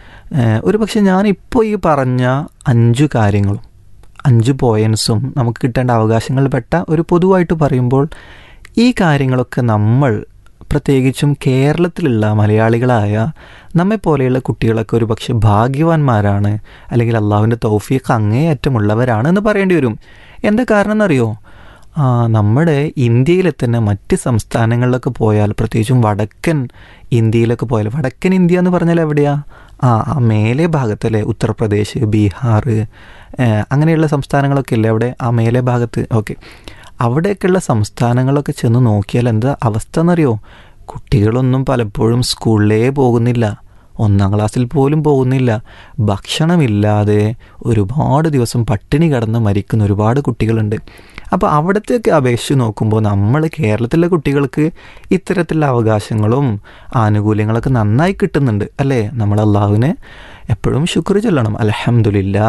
ഒരു പക്ഷേ ഞാനിപ്പോൾ ഈ പറഞ്ഞ അഞ്ചു കാര്യങ്ങളും അഞ്ച് പോയിൻസും നമുക്ക് കിട്ടേണ്ട അവകാശങ്ങളിൽ പെട്ട ഒരു പൊതുവായിട്ട് പറയുമ്പോൾ ഈ കാര്യങ്ങളൊക്കെ നമ്മൾ പ്രത്യേകിച്ചും കേരളത്തിലുള്ള മലയാളികളായ നമ്മെപ്പോലെയുള്ള കുട്ടികളൊക്കെ ഒരു പക്ഷെ ഭാഗ്യവാന്മാരാണ് അല്ലെങ്കിൽ അള്ളാഹുവിൻ്റെ തൗഫീഖ് അങ്ങേയറ്റമുള്ളവരാണ് എന്ന് പറയേണ്ടി വരും എന്താ കാരണം എന്നറിയോ ആ, നമ്മുടെ ഇന്ത്യയിലെ തന്നെ മറ്റ് സംസ്ഥാനങ്ങളിലൊക്കെ പോയാൽ പ്രത്യേകിച്ചും വടക്കൻ ഇന്ത്യയിലൊക്കെ പോയാൽ വടക്കൻ ഇന്ത്യ എന്ന് പറഞ്ഞാൽ എവിടെയാ ആ ആ മേലെ ഭാഗത്തല്ലേ ഉത്തർപ്രദേശ് ബീഹാർ ഏഹ്, അങ്ങനെയുള്ള സംസ്ഥാനങ്ങളൊക്കെ ഇല്ലേ അവിടെ ആ മേലെ ഭാഗത്ത് ഓക്കെ അവിടെയൊക്കെയുള്ള സംസ്ഥാനങ്ങളൊക്കെ ചെന്ന് നോക്കിയാൽ എന്താ അവസ്ഥ എന്നറിയോ കുട്ടികളൊന്നും പലപ്പോഴും സ്കൂളിലേ പോകുന്നില്ല ഒന്നാം ക്ലാസ്സിൽ പോലും പോകുന്നില്ല ഭക്ഷണമില്ലാതെ ഒരുപാട് ദിവസം പട്ടിണി കിടന്ന് മരിക്കുന്ന ഒരുപാട് കുട്ടികളുണ്ട് അപ്പോൾ അവിടത്തേക്ക് അപേക്ഷിച്ച് നോക്കുമ്പോൾ നമ്മൾ കേരളത്തിലെ കുട്ടികൾക്ക് ഇത്തരത്തിലുള്ള അവകാശങ്ങളും ആനുകൂല്യങ്ങളൊക്കെ നന്നായി കിട്ടുന്നുണ്ട് അല്ലേ നമ്മൾ അള്ളാഹുവിനെ എപ്പോഴും ശുക്ർ ചൊല്ലണം അലഹമുല്ല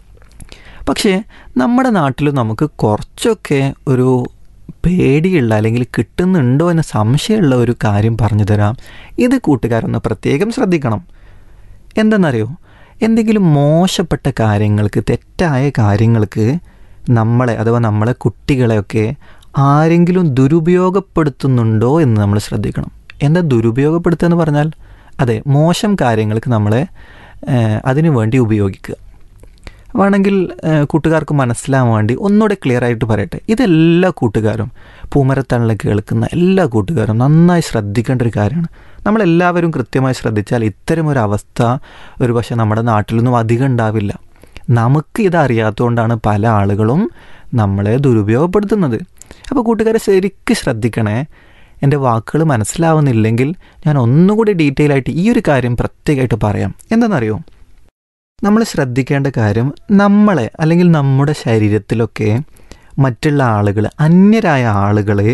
പക്ഷേ നമ്മുടെ നാട്ടിൽ നമുക്ക് കുറച്ചൊക്കെ ഒരു പേടിയുള്ള അല്ലെങ്കിൽ കിട്ടുന്നുണ്ടോ എന്ന സംശയമുള്ള ഒരു കാര്യം പറഞ്ഞു തരാം ഇത് കൂട്ടുകാരൊന്ന് പ്രത്യേകം ശ്രദ്ധിക്കണം എന്തെന്നറിയോ എന്തെങ്കിലും മോശപ്പെട്ട കാര്യങ്ങൾക്ക് തെറ്റായ കാര്യങ്ങൾക്ക് നമ്മളെ അഥവാ നമ്മളെ കുട്ടികളെയൊക്കെ ആരെങ്കിലും ദുരുപയോഗപ്പെടുത്തുന്നുണ്ടോ എന്ന് നമ്മൾ ശ്രദ്ധിക്കണം എന്താ ദുരുപയോഗപ്പെടുത്തുക എന്ന് പറഞ്ഞാൽ അതെ മോശം കാര്യങ്ങൾക്ക് നമ്മളെ ഏഹ്, അതിനു വേണ്ടി ഉപയോഗിക്കുക വേണമെങ്കിൽ ഏഹ്, കൂട്ടുകാർക്ക് മനസ്സിലാവാൻ വേണ്ടി ഒന്നുകൂടെ ക്ലിയർ ആയിട്ട് പറയട്ടെ ഇതെല്ലാ കൂട്ടുകാരും പൂമരത്തണിൽ കേൾക്കുന്ന എല്ലാ കൂട്ടുകാരും നന്നായി ശ്രദ്ധിക്കേണ്ട ഒരു കാര്യമാണ് നമ്മളെല്ലാവരും കൃത്യമായി ശ്രദ്ധിച്ചാൽ ഇത്തരം ഒരു അവസ്ഥ ഒരു പക്ഷേ നമ്മുടെ നാട്ടിലൊന്നും അധികം ഉണ്ടാവില്ല നമുക്ക് ഇത് അറിയാത്തതുകൊണ്ടാണ് പല ആളുകളും നമ്മളെ ദുരുപയോഗപ്പെടുത്തുന്നത് അപ്പോൾ കൂട്ടുകാരെ ശരിക്കും ശ്രദ്ധിക്കണേ എൻ്റെ വാക്കുകൾ മനസ്സിലാവുന്നില്ലെങ്കിൽ ഞാൻ ഒന്നുകൂടി ഡീറ്റെയിൽ ആയിട്ട് ഈ ഒരു കാര്യം പ്രത്യേകമായിട്ട് പറയാം എന്താണെന്നറിയോ നമ്മൾ ശ്രദ്ധിക്കേണ്ട കാര്യം നമ്മളെ അല്ലെങ്കിൽ നമ്മുടെ ശരീരത്തിലൊക്കെ മറ്റുള്ള ആളുകൾ അന്യരായ ആളുകളെ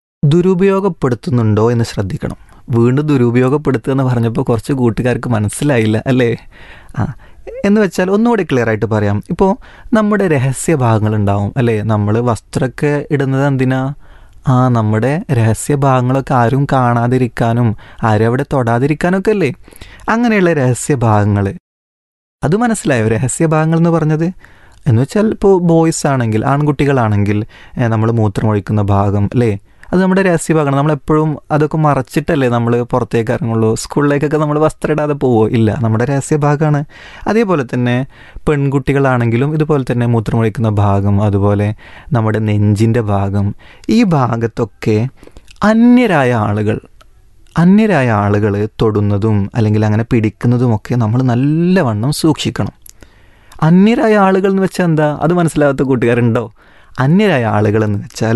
ദുരുപയോഗപ്പെടുത്തുന്നുണ്ടോ എന്ന് ശ്രദ്ധിക്കണം വീണ്ടും ദുരുപയോഗപ്പെടുത്തുക എന്ന് പറഞ്ഞപ്പോൾ കുറച്ച് കൂട്ടുകാർക്ക് മനസ്സിലായില്ല അല്ലേ ആ എന്ന് വെച്ചാൽ ഒന്നുകൂടി ക്ലിയർ ആയിട്ട് പറയാം ഇപ്പോൾ നമ്മുടെ രഹസ്യ ഭാഗങ്ങളുണ്ടാവും അല്ലേ നമ്മൾ വസ്ത്രമൊക്കെ ഇടുന്നത് എന്തിനാ ആ നമ്മുടെ രഹസ്യ ഭാഗങ്ങളൊക്കെ ആരും കാണാതിരിക്കാനും ആരും അവിടെ തൊടാതിരിക്കാനൊക്കെ അല്ലേ അങ്ങനെയുള്ള രഹസ്യ ഭാഗങ്ങൾ അത് മനസ്സിലായോ രഹസ്യഭാഗങ്ങൾ എന്ന് പറഞ്ഞത് എന്ന് വെച്ചാൽ ഇപ്പോൾ ബോയ്സ് ആണെങ്കിൽ ആൺകുട്ടികളാണെങ്കിൽ നമ്മൾ മൂത്രമൊഴിക്കുന്ന ഭാഗം അല്ലേ അത് നമ്മുടെ രഹസ്യഭാഗമാണ് നമ്മളെപ്പോഴും അതൊക്കെ മറച്ചിട്ടല്ലേ നമ്മൾ പുറത്തേക്ക് ഇറങ്ങുള്ളൂ സ്കൂളിലേക്കൊക്കെ നമ്മൾ വസ്ത്രം ഇടാതെ പോവോ ഇല്ല നമ്മുടെ രഹസ്യഭാഗമാണ് അതേപോലെ തന്നെ പെൺകുട്ടികളാണെങ്കിലും ഇതുപോലെ തന്നെ മൂത്രമൊഴിക്കുന്ന ഭാഗം അതുപോലെ നമ്മുടെ നെഞ്ചിൻ്റെ ഭാഗം ഈ ഭാഗത്തൊക്കെ അന്യരായ ആളുകൾ അന്യരായ ആളുകൾ തൊടുന്നതും അല്ലെങ്കിൽ അങ്ങനെ പിടിക്കുന്നതുമൊക്കെ നമ്മൾ നല്ലവണ്ണം സൂക്ഷിക്കണം അന്യരായ ആളുകൾ എന്ന് വെച്ചാൽ എന്താ അത് മനസ്സിലാകാത്ത കൂട്ടുകാരുണ്ടോ അന്യരായ ആളുകൾ എന്ന് വെച്ചാൽ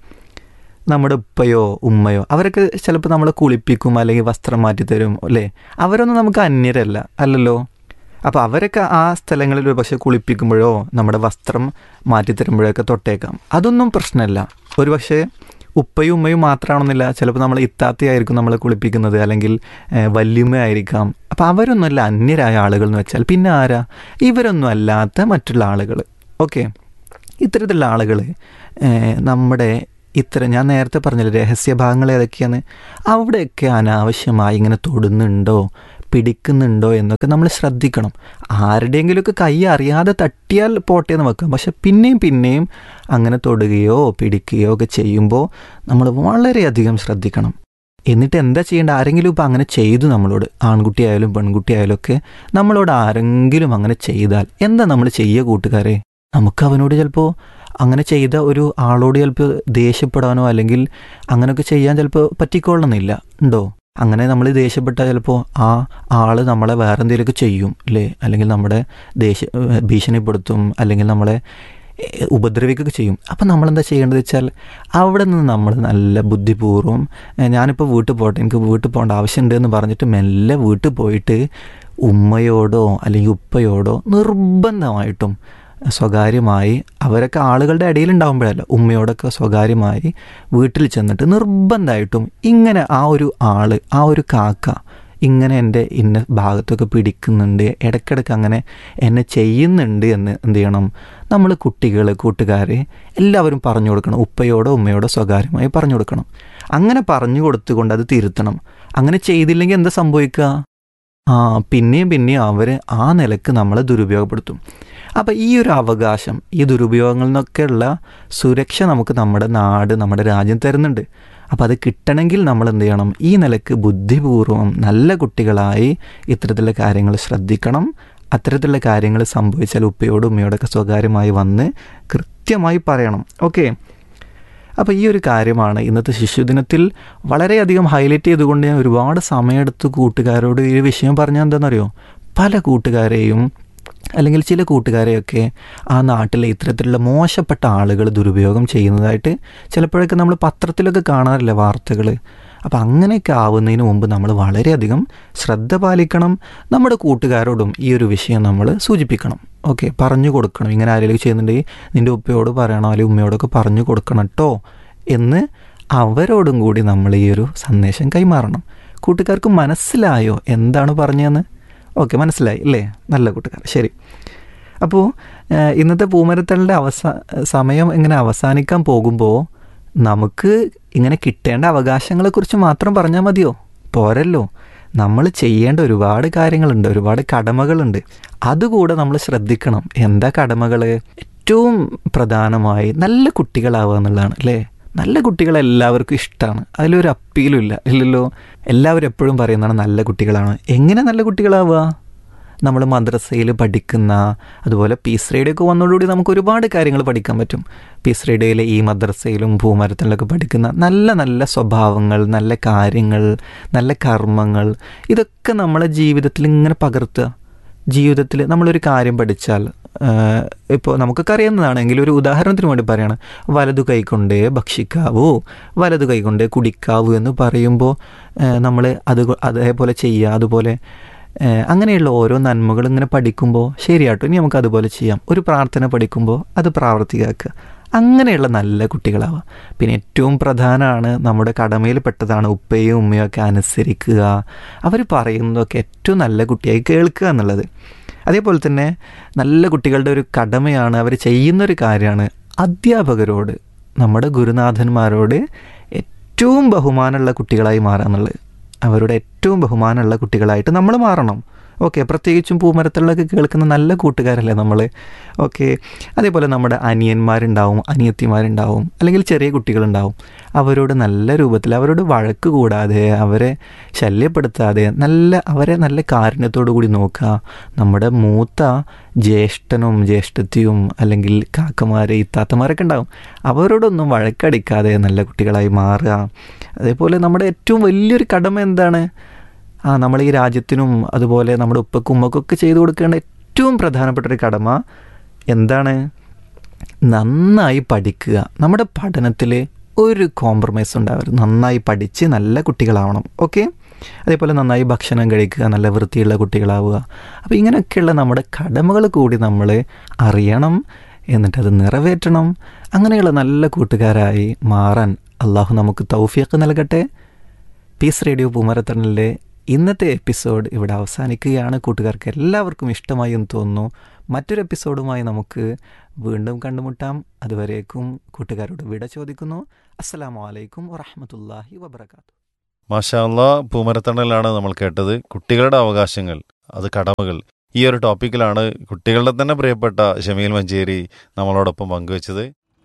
നമ്മുടെ ഉപ്പയോ ഉമ്മയോ അവരൊക്കെ ചിലപ്പോൾ നമ്മളെ കുളിപ്പിക്കും അല്ലെങ്കിൽ വസ്ത്രം മാറ്റിത്തരും അല്ലേ അവരൊന്നും നമുക്ക് അന്യരല്ല അല്ലല്ലോ അപ്പോൾ അവരൊക്കെ ആ സ്ഥലങ്ങളിൽ ഒരു പക്ഷേ കുളിപ്പിക്കുമ്പോഴോ നമ്മുടെ വസ്ത്രം മാറ്റിത്തരുമ്പോഴൊക്കെ തൊട്ടേക്കാം അതൊന്നും പ്രശ്നമല്ല ഒരു പക്ഷേ ഉപ്പയും ഉമ്മയും മാത്രമാണെന്നില്ല ചിലപ്പോൾ നമ്മൾ ഇത്താത്തയായിരിക്കും നമ്മളെ കുളിപ്പിക്കുന്നത് അല്ലെങ്കിൽ ഏഹ്, വല്യുമ്മയായിരിക്കാം അപ്പോൾ അവരൊന്നുമല്ല അന്യരായ ആളുകൾ എന്ന് വെച്ചാൽ പിന്നെ ആരാ ഇവരൊന്നും അല്ലാത്ത മറ്റുള്ള ആളുകൾ ഓക്കെ ഇത്തരത്തിലുള്ള ആളുകൾ നമ്മുടെ ഇത്ര ഞാൻ നേരത്തെ പറഞ്ഞില്ല രഹസ്യഭാഗങ്ങൾ ഏതൊക്കെയാണ് അവിടെയൊക്കെ അനാവശ്യമായി ഇങ്ങനെ തൊടുന്നുണ്ടോ പിടിക്കുന്നുണ്ടോ എന്നൊക്കെ നമ്മൾ ശ്രദ്ധിക്കണം ആരുടെയെങ്കിലുമൊക്കെ കൈ അറിയാതെ തട്ടിയാൽ പോട്ടെ എന്ന് വെക്കാം പക്ഷെ പിന്നെയും പിന്നെയും അങ്ങനെ തൊടുകയോ പിടിക്കുകയോ ഒക്കെ ചെയ്യുമ്പോൾ നമ്മൾ വളരെയധികം ശ്രദ്ധിക്കണം എന്നിട്ട് എന്താ ചെയ്യേണ്ട ആരെങ്കിലും ഇപ്പം അങ്ങനെ ചെയ്തു നമ്മളോട് ആൺകുട്ടിയായാലും പെൺകുട്ടിയായാലും ഒക്കെ നമ്മളോട് ആരെങ്കിലും അങ്ങനെ ചെയ്താൽ എന്താ നമ്മൾ ചെയ്യുക കൂട്ടുകാരെ നമുക്ക് അവനോട് ചിലപ്പോൾ അങ്ങനെ ചെയ്ത ഒരു ആളോട് ചിലപ്പോൾ ദേഷ്യപ്പെടാനോ അല്ലെങ്കിൽ അങ്ങനെയൊക്കെ ചെയ്യാൻ ചിലപ്പോൾ പറ്റിക്കൊള്ളണമെന്നില്ല ഉണ്ടോ അങ്ങനെ നമ്മൾ ദേഷ്യപ്പെട്ടാൽ ചിലപ്പോൾ ആ ആൾ നമ്മളെ വേറെ എന്തെങ്കിലുമൊക്കെ ചെയ്യും അല്ലേ അല്ലെങ്കിൽ നമ്മുടെ ദേഷ്യ ഭീഷണിപ്പെടുത്തും അല്ലെങ്കിൽ നമ്മളെ ഏഹ്, ഉപദ്രവിക്കുകയൊക്കെ ചെയ്യും അപ്പം നമ്മളെന്താ ചെയ്യേണ്ടത് വെച്ചാൽ അവിടെ നിന്ന് നമ്മൾ നല്ല ബുദ്ധിപൂർവ്വം ഏഹ്, ഞാനിപ്പോൾ വീട്ടിൽ പോട്ടെ എനിക്ക് വീട്ടിൽ പോകേണ്ട ആവശ്യമുണ്ട് എന്ന് പറഞ്ഞിട്ട് മെല്ലെ വീട്ടിൽ പോയിട്ട് ഉമ്മയോടോ അല്ലെങ്കിൽ ഉപ്പയോടോ നിർബന്ധമായിട്ടും സ്വകാര്യമായി അവരൊക്കെ ആളുകളുടെ ഇടയിൽ ഉണ്ടാകുമ്പോഴല്ല ഉമ്മയോടൊക്കെ സ്വകാര്യമായി വീട്ടിൽ ചെന്നിട്ട് നിർബന്ധമായിട്ടും ഇങ്ങനെ ആ ഒരു ആള് ആ ഒരു കാക്ക ഇങ്ങനെ എൻ്റെ ഇന്ന ഭാഗത്തൊക്കെ പിടിക്കുന്നുണ്ട് ഇടയ്ക്കിടയ്ക്ക് അങ്ങനെ എന്നെ ചെയ്യുന്നുണ്ട് എന്ന് എന്ത് ചെയ്യണം നമ്മൾ കുട്ടികൾ കൂട്ടുകാർ എല്ലാവരും പറഞ്ഞു കൊടുക്കണം ഉപ്പയോടോ ഉമ്മയോടോ സ്വകാര്യമായി പറഞ്ഞു കൊടുക്കണം അങ്ങനെ പറഞ്ഞു കൊടുത്തുകൊണ്ട് അത് തിരുത്തണം അങ്ങനെ ചെയ്തില്ലെങ്കിൽ എന്താ സംഭവിക്കുക ആ പിന്നെയും പിന്നെയും അവർ ആ നിലക്ക് നമ്മളെ ദുരുപയോഗപ്പെടുത്തും അപ്പോൾ ഈ ഒരു അവകാശം ഈ ദുരുപയോഗങ്ങളിൽ നിന്നൊക്കെയുള്ള സുരക്ഷ നമുക്ക് നമ്മുടെ നാട് നമ്മുടെ രാജ്യം തരുന്നുണ്ട് അപ്പോൾ അത് കിട്ടണമെങ്കിൽ നമ്മൾ എന്ത് ചെയ്യണം ഈ നിലക്ക് ബുദ്ധിപൂർവ്വം നല്ല കുട്ടികളായി ഇത്തരത്തിലുള്ള കാര്യങ്ങൾ ശ്രദ്ധിക്കണം അത്തരത്തിലുള്ള കാര്യങ്ങൾ സംഭവിച്ചാൽ ഉപ്പയോടും ഉമ്മയോടൊക്കെ സ്വകാര്യമായി വന്ന് കൃത്യമായി പറയണം ഓക്കെ അപ്പോൾ ഈ ഒരു കാര്യമാണ് ഇന്നത്തെ ശിശുദിനത്തിൽ വളരെയധികം ഹൈലൈറ്റ് ചെയ്തുകൊണ്ട് ഞാൻ ഒരുപാട് സമയമെടുത്ത് കൂട്ടുകാരോട് ഈ വിഷയം പറഞ്ഞാൽ എന്താണെന്നറിയോ പല കൂട്ടുകാരെയും അല്ലെങ്കിൽ ചില കൂട്ടുകാരെയൊക്കെ ആ നാട്ടിലെ ഇത്തരത്തിലുള്ള മോശപ്പെട്ട ആളുകൾ ദുരുപയോഗം ചെയ്യുന്നതായിട്ട് ചിലപ്പോഴൊക്കെ നമ്മൾ പത്രത്തിലൊക്കെ കാണാറില്ല വാർത്തകൾ അപ്പോൾ അങ്ങനെയൊക്കെ ആവുന്നതിന് മുമ്പ് നമ്മൾ വളരെയധികം ശ്രദ്ധ പാലിക്കണം നമ്മുടെ കൂട്ടുകാരോടും ഈ ഒരു വിഷയം നമ്മൾ സൂചിപ്പിക്കണം ഓക്കെ പറഞ്ഞു കൊടുക്കണം ഇങ്ങനെ ആരെങ്കിലും ചെയ്യുന്നുണ്ടെങ്കിൽ നിൻ്റെ ഉപ്പയോട് പറയണോ അല്ലെങ്കിൽ ഉമ്മയോടൊക്കെ പറഞ്ഞു കൊടുക്കണം കേട്ടോ എന്ന് അവരോടും കൂടി നമ്മൾ ഈ ഒരു സന്ദേശം കൈമാറണം കൂട്ടുകാർക്ക് മനസ്സിലായോ എന്താണ് പറഞ്ഞതെന്ന് ഓക്കെ മനസ്സിലായി അല്ലേ നല്ല കൂട്ടുകാർ ശരി അപ്പോൾ ഏഹ്, ഇന്നത്തെ പൂമരത്തളിൻ്റെ അവസാ സമയം ഇങ്ങനെ അവസാനിക്കാൻ പോകുമ്പോൾ നമുക്ക് ഇങ്ങനെ കിട്ടേണ്ട അവകാശങ്ങളെക്കുറിച്ച് മാത്രം പറഞ്ഞാൽ മതിയോ പോരല്ലോ നമ്മൾ ചെയ്യേണ്ട ഒരുപാട് കാര്യങ്ങളുണ്ട് ഒരുപാട് കടമകളുണ്ട് അതുകൂടെ നമ്മൾ ശ്രദ്ധിക്കണം എന്താ കടമകൾ ഏറ്റവും പ്രധാനമായി നല്ല കുട്ടികളാവുക എന്നുള്ളതാണ് അല്ലേ നല്ല കുട്ടികളെ എല്ലാവർക്കും ഇഷ്ടമാണ് അതിലൊരു അപ്പീലും ഇല്ല ഇല്ലല്ലോ എല്ലാവരും എപ്പോഴും പറയുന്നതാണ് നല്ല കുട്ടികളാണ് എങ്ങനെ നല്ല കുട്ടികളാവുക നമ്മൾ മദ്രസയിൽ പഠിക്കുന്ന അതുപോലെ പീസ് റേഡിയൊക്കെ വന്നതോടുകൂടി നമുക്ക് ഒരുപാട് കാര്യങ്ങൾ പഠിക്കാൻ പറ്റും പീസ് റേഡിയോയിലെ ഈ മദ്രസയിലും ഭൂമരത്തിലൊക്കെ പഠിക്കുന്ന നല്ല നല്ല സ്വഭാവങ്ങൾ നല്ല കാര്യങ്ങൾ നല്ല കർമ്മങ്ങൾ ഇതൊക്കെ നമ്മളെ ജീവിതത്തിൽ ഇങ്ങനെ പകർത്തുക ജീവിതത്തിൽ നമ്മളൊരു കാര്യം പഠിച്ചാൽ ഇപ്പോൾ നമുക്കൊക്കെ അറിയുന്നതാണ് എങ്കിലും ഒരു ഉദാഹരണത്തിന് വേണ്ടി പറയാണ് വലതു കൈകൊണ്ടേ ഭക്ഷിക്കാവൂ വലതു കൈകൊണ്ടേ കുടിക്കാവൂ എന്ന് പറയുമ്പോൾ നമ്മൾ അത് കൊ- അതേപോലെ ചെയ്യുക അതുപോലെ ഏഹ് അങ്ങനെയുള്ള ഓരോ നന്മകൾ ഇങ്ങനെ പഠിക്കുമ്പോൾ ശരിയാട്ടോ ഇനി നമുക്ക് അതുപോലെ ചെയ്യാം ഒരു പ്രാർത്ഥന പഠിക്കുമ്പോൾ അത് പ്രാവർത്തികമാക്കുക അങ്ങനെയുള്ള നല്ല കുട്ടികളാവുക പിന്നെ ഏറ്റവും പ്രധാനമാണ് നമ്മുടെ കടമയിൽപ്പെട്ടതാണ് ഉപ്പയും ഉമ്മയും ഒക്കെ അനുസരിക്കുക അവർ പറയുന്നതൊക്കെ ഏറ്റവും നല്ല കുട്ടിയായി കേൾക്കുക എന്നുള്ളത് അതേപോലെ തന്നെ നല്ല കുട്ടികളുടെ ഒരു കടമയാണ് അവർ ചെയ്യുന്നൊരു കാര്യമാണ് അധ്യാപകരോട് നമ്മുടെ ഗുരുനാഥന്മാരോട് ഏറ്റവും ബഹുമാനമുള്ള കുട്ടികളായി മാറുക എന്നുള്ളത് അവരുടെ ഏറ്റവും ബഹുമാനമുള്ള കുട്ടികളായിട്ട് നമ്മൾ മാറണം ഓക്കെ പ്രത്യേകിച്ചും പൂമരത്തിലൊക്കെ കേൾക്കുന്ന നല്ല കൂട്ടുകാരല്ലേ നമ്മൾ ഓക്കെ അതേപോലെ നമ്മുടെ അനിയന്മാരുണ്ടാവും അനിയത്തിമാരുണ്ടാവും അല്ലെങ്കിൽ ചെറിയ കുട്ടികളുണ്ടാവും അവരോട് നല്ല രൂപത്തിൽ അവരോട് വഴക്ക് കൂടാതെ അവരെ ശല്യപ്പെടുത്താതെ നല്ല അവരെ നല്ല കാരുണ്യത്തോടു കൂടി നോക്കുക നമ്മുടെ മൂത്ത ജ്യേഷ്ഠനും ജ്യേഷ്ഠത്തിയും അല്ലെങ്കിൽ കാക്കമാരെ ഇത്താത്തമാരൊക്കെ ഉണ്ടാവും അവരോടൊന്നും വഴക്കടിക്കാതെ നല്ല കുട്ടികളായി മാറുക അതേപോലെ നമ്മുടെ ഏറ്റവും വലിയൊരു കടമ എന്താണ് ആ നമ്മൾ ഈ രാജ്യത്തിനും അതുപോലെ നമ്മുടെ ഉപ്പക്കും ഉമ്മക്കൊക്കെ ചെയ്തു കൊടുക്കേണ്ട ഏറ്റവും പ്രധാനപ്പെട്ട ഒരു കടമ എന്താണ് നന്നായി പഠിക്കുക നമ്മുടെ പഠനത്തിൽ ഒരു കോംപ്രമൈസ് ഉണ്ടാവരുത് നന്നായി പഠിച്ച് നല്ല കുട്ടികളാവണം ഓക്കെ അതേപോലെ നന്നായി ഭക്ഷണം കഴിക്കുക നല്ല വൃത്തിയുള്ള കുട്ടികളാവുക അപ്പോൾ ഇങ്ങനെയൊക്കെയുള്ള നമ്മുടെ കടമകൾ കൂടി നമ്മൾ അറിയണം എന്നിട്ടത് നിറവേറ്റണം അങ്ങനെയുള്ള നല്ല കൂട്ടുകാരായി മാറാൻ അള്ളാഹു നമുക്ക് തൗഫീഖ് നൽകട്ടെ പീസ് റേഡിയോ പൂമരത്തണലിലെ ഇന്നത്തെ എപ്പിസോഡ് ഇവിടെ അവസാനിക്കുകയാണ് കൂട്ടുകാർക്ക് എല്ലാവർക്കും ഇഷ്ടമായി എന്ന് തോന്നുന്നു മറ്റൊരു എപ്പിസോഡുമായി നമുക്ക് വീണ്ടും കണ്ടുമുട്ടാം അതുവരേക്കും കൂട്ടുകാരോട് വിട ചോദിക്കുന്നു അസ്സലാമു അലൈക്കും വറഹമത്തല്ലാഹി വബർക്കാത്തു മാഷാല്ല പൂമരത്തണലാണ് നമ്മൾ കേട്ടത് കുട്ടികളുടെ അവകാശങ്ങൾ അത് കടമകൾ ഈ ഒരു ടോപ്പിക്കിലാണ് കുട്ടികളുടെ തന്നെ പ്രിയപ്പെട്ട ഷമീൽ മഞ്ചേരി നമ്മളോടൊപ്പം പങ്കുവച്ചത്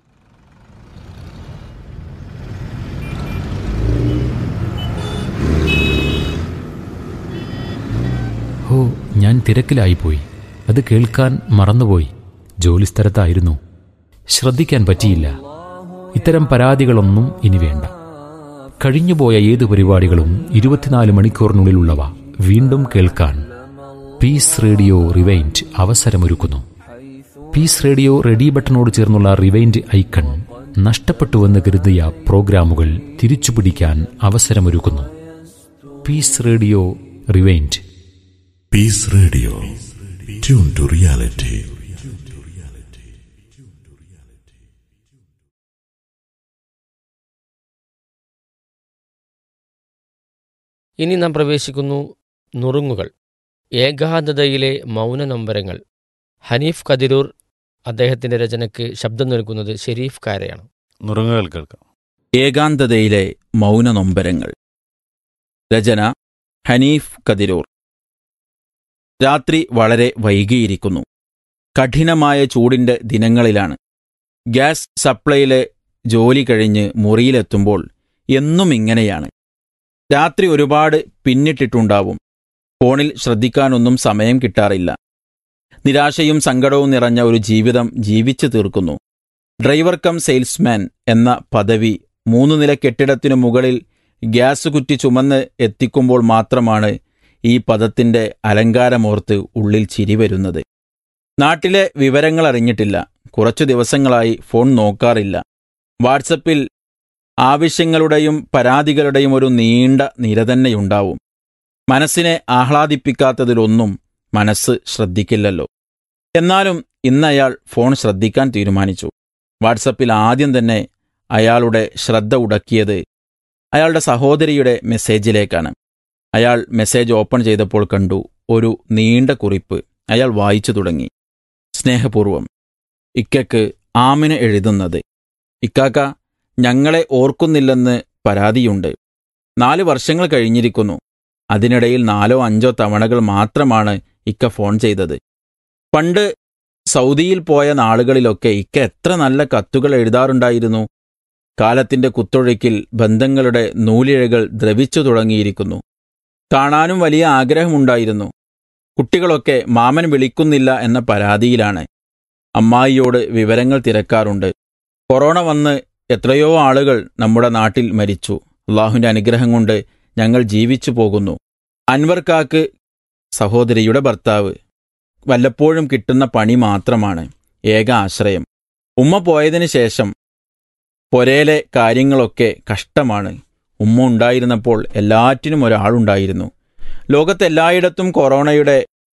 ഓ ഞാൻ തിരക്കിലായിപ്പോയി അത് കേൾക്കാൻ മറന്നുപോയി ജോലിസ്ഥലത്തായിരുന്നു ശ്രദ്ധിക്കാൻ പറ്റിയില്ല ഇത്തരം പരാതികളൊന്നും ഇനി വേണ്ട കഴിഞ്ഞുപോയ ഏത് പരിപാടികളും ഇരുപത്തിനാല് മണിക്കൂറിനുള്ളിലുള്ളവ വീണ്ടും കേൾക്കാൻ പീസ് റേഡിയോ റിവൈൻഡ് അവസരമൊരുക്കുന്നു പീസ് റേഡിയോ റെഡി ബട്ടണോട് ചേർന്നുള്ള റിവൈൻഡ് ഐക്കൺ നഷ്ടപ്പെട്ടുവെന്ന് കരുതിയ പ്രോഗ്രാമുകൾ തിരിച്ചുപിടിക്കാൻ അവസരമൊരുക്കുന്നു peace radio rewind Peace Radio. Tune to reality. ഇനി നാം പ്രവേശിക്കുന്നു നുറുങ്ങുകൾ ഏകാന്തതയിലെ മൗന നൊമ്പരങ്ങൾ ഹനീഫ് കതിരൂർ അദ്ദേഹത്തിന്റെ രചനയ്ക്ക് ശബ്ദം നൽകുന്നത് ഷെരീഫ് കാരയാണ് നുറുങ്ങുകൾ കേൾക്കാം ഏകാന്തതയിലെ മൗനനൊമ്പരങ്ങൾ രചന ഹനീഫ് കതിരൂർ രാത്രി വളരെ വൈകിയിരിക്കുന്നു കഠിനമായ ചൂടിന്റെ ദിനങ്ങളിലാണ് ഗ്യാസ് സപ്ലൈയിലെ ജോലി കഴിഞ്ഞ് മുറിയിലെത്തുമ്പോൾ എന്നും ഇങ്ങനെയാണ് രാത്രി ഒരുപാട് പിന്നിട്ടിട്ടുണ്ടാവും ഫോണിൽ ശ്രദ്ധിക്കാനൊന്നും സമയം കിട്ടാറില്ല നിരാശയും സങ്കടവും നിറഞ്ഞ ഒരു ജീവിതം ജീവിച്ചു തീർക്കുന്നു ഡ്രൈവർ കം സെയിൽസ്മാൻ എന്ന പദവി മൂന്ന് നില കെട്ടിടത്തിനു മുകളിൽ ഗ്യാസ് കുറ്റി ചുമന്ന് എത്തിക്കുമ്പോൾ മാത്രമാണ് ഈ പദത്തിന്റെ അലങ്കാരമോർത്ത് ഉള്ളിൽ ചിരി വരുന്നത് നാട്ടിലെ വിവരങ്ങൾ അറിഞ്ഞിട്ടില്ല കുറച്ചു ദിവസങ്ങളായി ഫോൺ നോക്കാറില്ല വാട്സപ്പിൽ ആവശ്യങ്ങളുടെയും പരാതികളുടെയും ഒരു നീണ്ട നിര തന്നെയുണ്ടാവും മനസ്സിനെ ആഹ്ലാദിപ്പിക്കാത്തതിലൊന്നും മനസ്സ് ശ്രദ്ധിക്കില്ലല്ലോ എന്നാലും ഇന്നയാൾ ഫോൺ ശ്രദ്ധിക്കാൻ തീരുമാനിച്ചു വാട്സപ്പിൽ ആദ്യം തന്നെ അയാളുടെ ശ്രദ്ധ ഉടക്കിയത് അയാളുടെ സഹോദരിയുടെ മെസ്സേജിലേക്കാണ് അയാൾ മെസ്സേജ് ഓപ്പൺ ചെയ്തപ്പോൾ കണ്ടു ഒരു നീണ്ട കുറിപ്പ് അയാൾ വായിച്ചു തുടങ്ങി സ്നേഹപൂർവം ഇക്കയ്ക്ക് ആമിന് എഴുതുന്നത് ഇക്കാക്ക ഞങ്ങളെ ഓർക്കുന്നില്ലെന്ന് പരാതിയുണ്ട് നാല് വർഷങ്ങൾ കഴിഞ്ഞിരിക്കുന്നു അതിനിടയിൽ നാലോ അഞ്ചോ തവണകൾ മാത്രമാണ് ഇക്ക ഫോൺ ചെയ്തത് പണ്ട് സൗദിയിൽ പോയ നാളുകളിലൊക്കെ ഇക്ക എത്ര നല്ല കത്തുകൾ എഴുതാറുണ്ടായിരുന്നു കാലത്തിന്റെ കുത്തൊഴുക്കിൽ ബന്ധങ്ങളുടെ നൂലിഴകൾ ദ്രവിച്ചു തുടങ്ങിയിരിക്കുന്നു കാണാനും വലിയ ആഗ്രഹമുണ്ടായിരുന്നു കുട്ടികളൊക്കെ മാമൻ വിളിക്കുന്നില്ല എന്ന പരാതിയിലാണ് അമ്മായിയോട് വിവരങ്ങൾ തിരക്കാറുണ്ട് കൊറോണ വന്ന് എത്രയോ ആളുകൾ നമ്മുടെ നാട്ടിൽ മരിച്ചു അള്ളാഹുവിന്റെ അനുഗ്രഹം കൊണ്ട് ഞങ്ങൾ ജീവിച്ചു പോകുന്നു അൻവർക്കാക്ക് സഹോദരിയുടെ ഭർത്താവ് വല്ലപ്പോഴും കിട്ടുന്ന പണി മാത്രമാണ് ഏക ആശ്രയം ഉമ്മ പോയതിനു ശേഷം പൊരയിലെ കാര്യങ്ങളൊക്കെ കഷ്ടമാണ് ഉമ്മ ഉണ്ടായിരുന്നപ്പോൾ എല്ലാറ്റിനും ഒരാളുണ്ടായിരുന്നു ലോകത്തെല്ലായിടത്തും കൊറോണയുടെ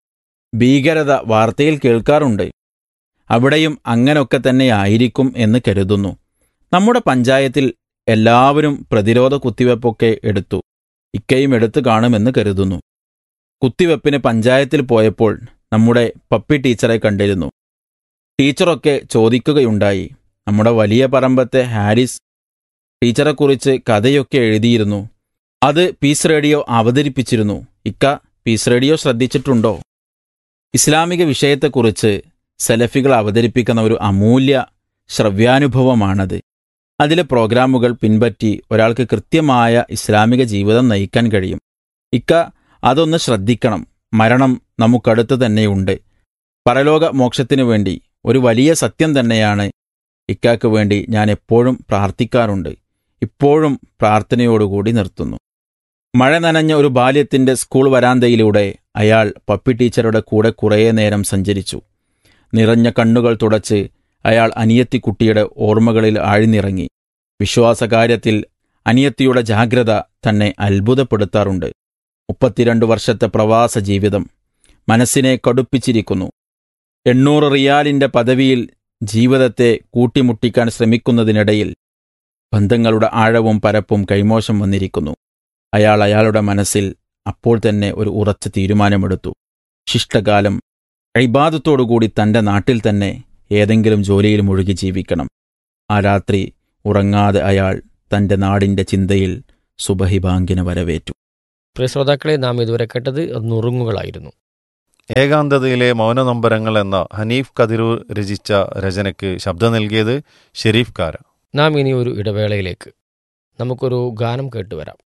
ഭീകരത വാർത്തയിൽ കേൾക്കാറുണ്ട് അവിടെയും അങ്ങനൊക്കെ തന്നെ ആയിരിക്കും എന്ന് കരുതുന്നു നമ്മുടെ പഞ്ചായത്തിൽ എല്ലാവരും പ്രതിരോധ കുത്തിവെപ്പൊക്കെ എടുത്തു ഇക്കയും എടുത്തു കാണുമെന്ന് കരുതുന്നു കുത്തിവെപ്പിന് പഞ്ചായത്തിൽ പോയപ്പോൾ നമ്മുടെ പപ്പി ടീച്ചറെ കണ്ടിരുന്നു ടീച്ചറൊക്കെ ചോദിക്കുകയുണ്ടായി നമ്മുടെ വലിയ പറമ്പത്തെ ഹാരിസ് ടീച്ചറെക്കുറിച്ച് കഥയൊക്കെ എഴുതിയിരുന്നു അത് പീസ് റേഡിയോ അവതരിപ്പിച്ചിരുന്നു ഇക്ക പീസ് റേഡിയോ ശ്രദ്ധിച്ചിട്ടുണ്ടോ ഇസ്ലാമിക വിഷയത്തെക്കുറിച്ച് സെലഫികൾ അവതരിപ്പിക്കുന്ന ഒരു അമൂല്യ ശ്രവ്യാനുഭവമാണത് അതിലെ പ്രോഗ്രാമുകൾ പിൻപറ്റി ഒരാൾക്ക് കൃത്യമായ ഇസ്ലാമിക ജീവിതം നയിക്കാൻ കഴിയും ഇക്ക അതൊന്ന് ശ്രദ്ധിക്കണം മരണം നമുക്കടുത്ത് തന്നെയുണ്ട് പരലോക മോക്ഷത്തിനു വേണ്ടി ഒരു വലിയ സത്യം തന്നെയാണ് ഇക്കാക്ക് വേണ്ടി ഞാൻ എപ്പോഴും പ്രാർത്ഥിക്കാറുണ്ട് ഇപ്പോഴും പ്രാർത്ഥനയോടുകൂടി നിർത്തുന്നു മഴ നനഞ്ഞ ഒരു ബാല്യത്തിന്റെ സ്കൂൾ വരാന്തയിലൂടെ അയാൾ പപ്പി ടീച്ചറുടെ കൂടെ കുറേ നേരം സഞ്ചരിച്ചു നിറഞ്ഞ കണ്ണുകൾ തുടച്ച് അയാൾ അനിയത്തിക്കുട്ടിയുടെ ഓർമ്മകളിൽ ആഴ്ന്നിറങ്ങി വിശ്വാസകാര്യത്തിൽ അനിയത്തിയുടെ ജാഗ്രത തന്നെ അത്ഭുതപ്പെടുത്താറുണ്ട് മുപ്പത്തിരണ്ട് വർഷത്തെ പ്രവാസ ജീവിതം മനസ്സിനെ കടുപ്പിച്ചിരിക്കുന്നു എണ്ണൂറ് റിയാലിന്റെ പദവിയിൽ ജീവിതത്തെ കൂട്ടിമുട്ടിക്കാൻ ശ്രമിക്കുന്നതിനിടയിൽ ബന്ധങ്ങളുടെ ആഴവും പരപ്പും കൈമോശം വന്നിരിക്കുന്നു അയാൾ അയാളുടെ മനസ്സിൽ അപ്പോൾ തന്നെ ഒരു ഉറച്ച തീരുമാനമെടുത്തു ശിഷ്ടകാലം അഴിബാദത്തോടുകൂടി തൻ്റെ നാട്ടിൽ തന്നെ ഏതെങ്കിലും ജോലിയിൽ മുഴുകി ജീവിക്കണം ആ രാത്രി ഉറങ്ങാതെ അയാൾ തൻ്റെ നാടിൻ്റെ ചിന്തയിൽ സുബഹിബാങ്കിനെ വരവേറ്റു പ്രിയ ശ്രോതാക്കളെ നാം ഇതുവരെ കേട്ടത് നുറുങ്ങുകളായിരുന്നു ഏകാന്തതയിലെ മൗനനൊമ്പരങ്ങൾ എന്ന ഹനീഫ് കതിരൂർ രചിച്ച രചനയ്ക്ക് ശബ്ദം നൽകിയത് ഷെരീഫ് കാര നാം ഇനി ഒരു ഇടവേളയിലേക്ക് നമുക്കൊരു ഗാനം കേട്ടുവരാം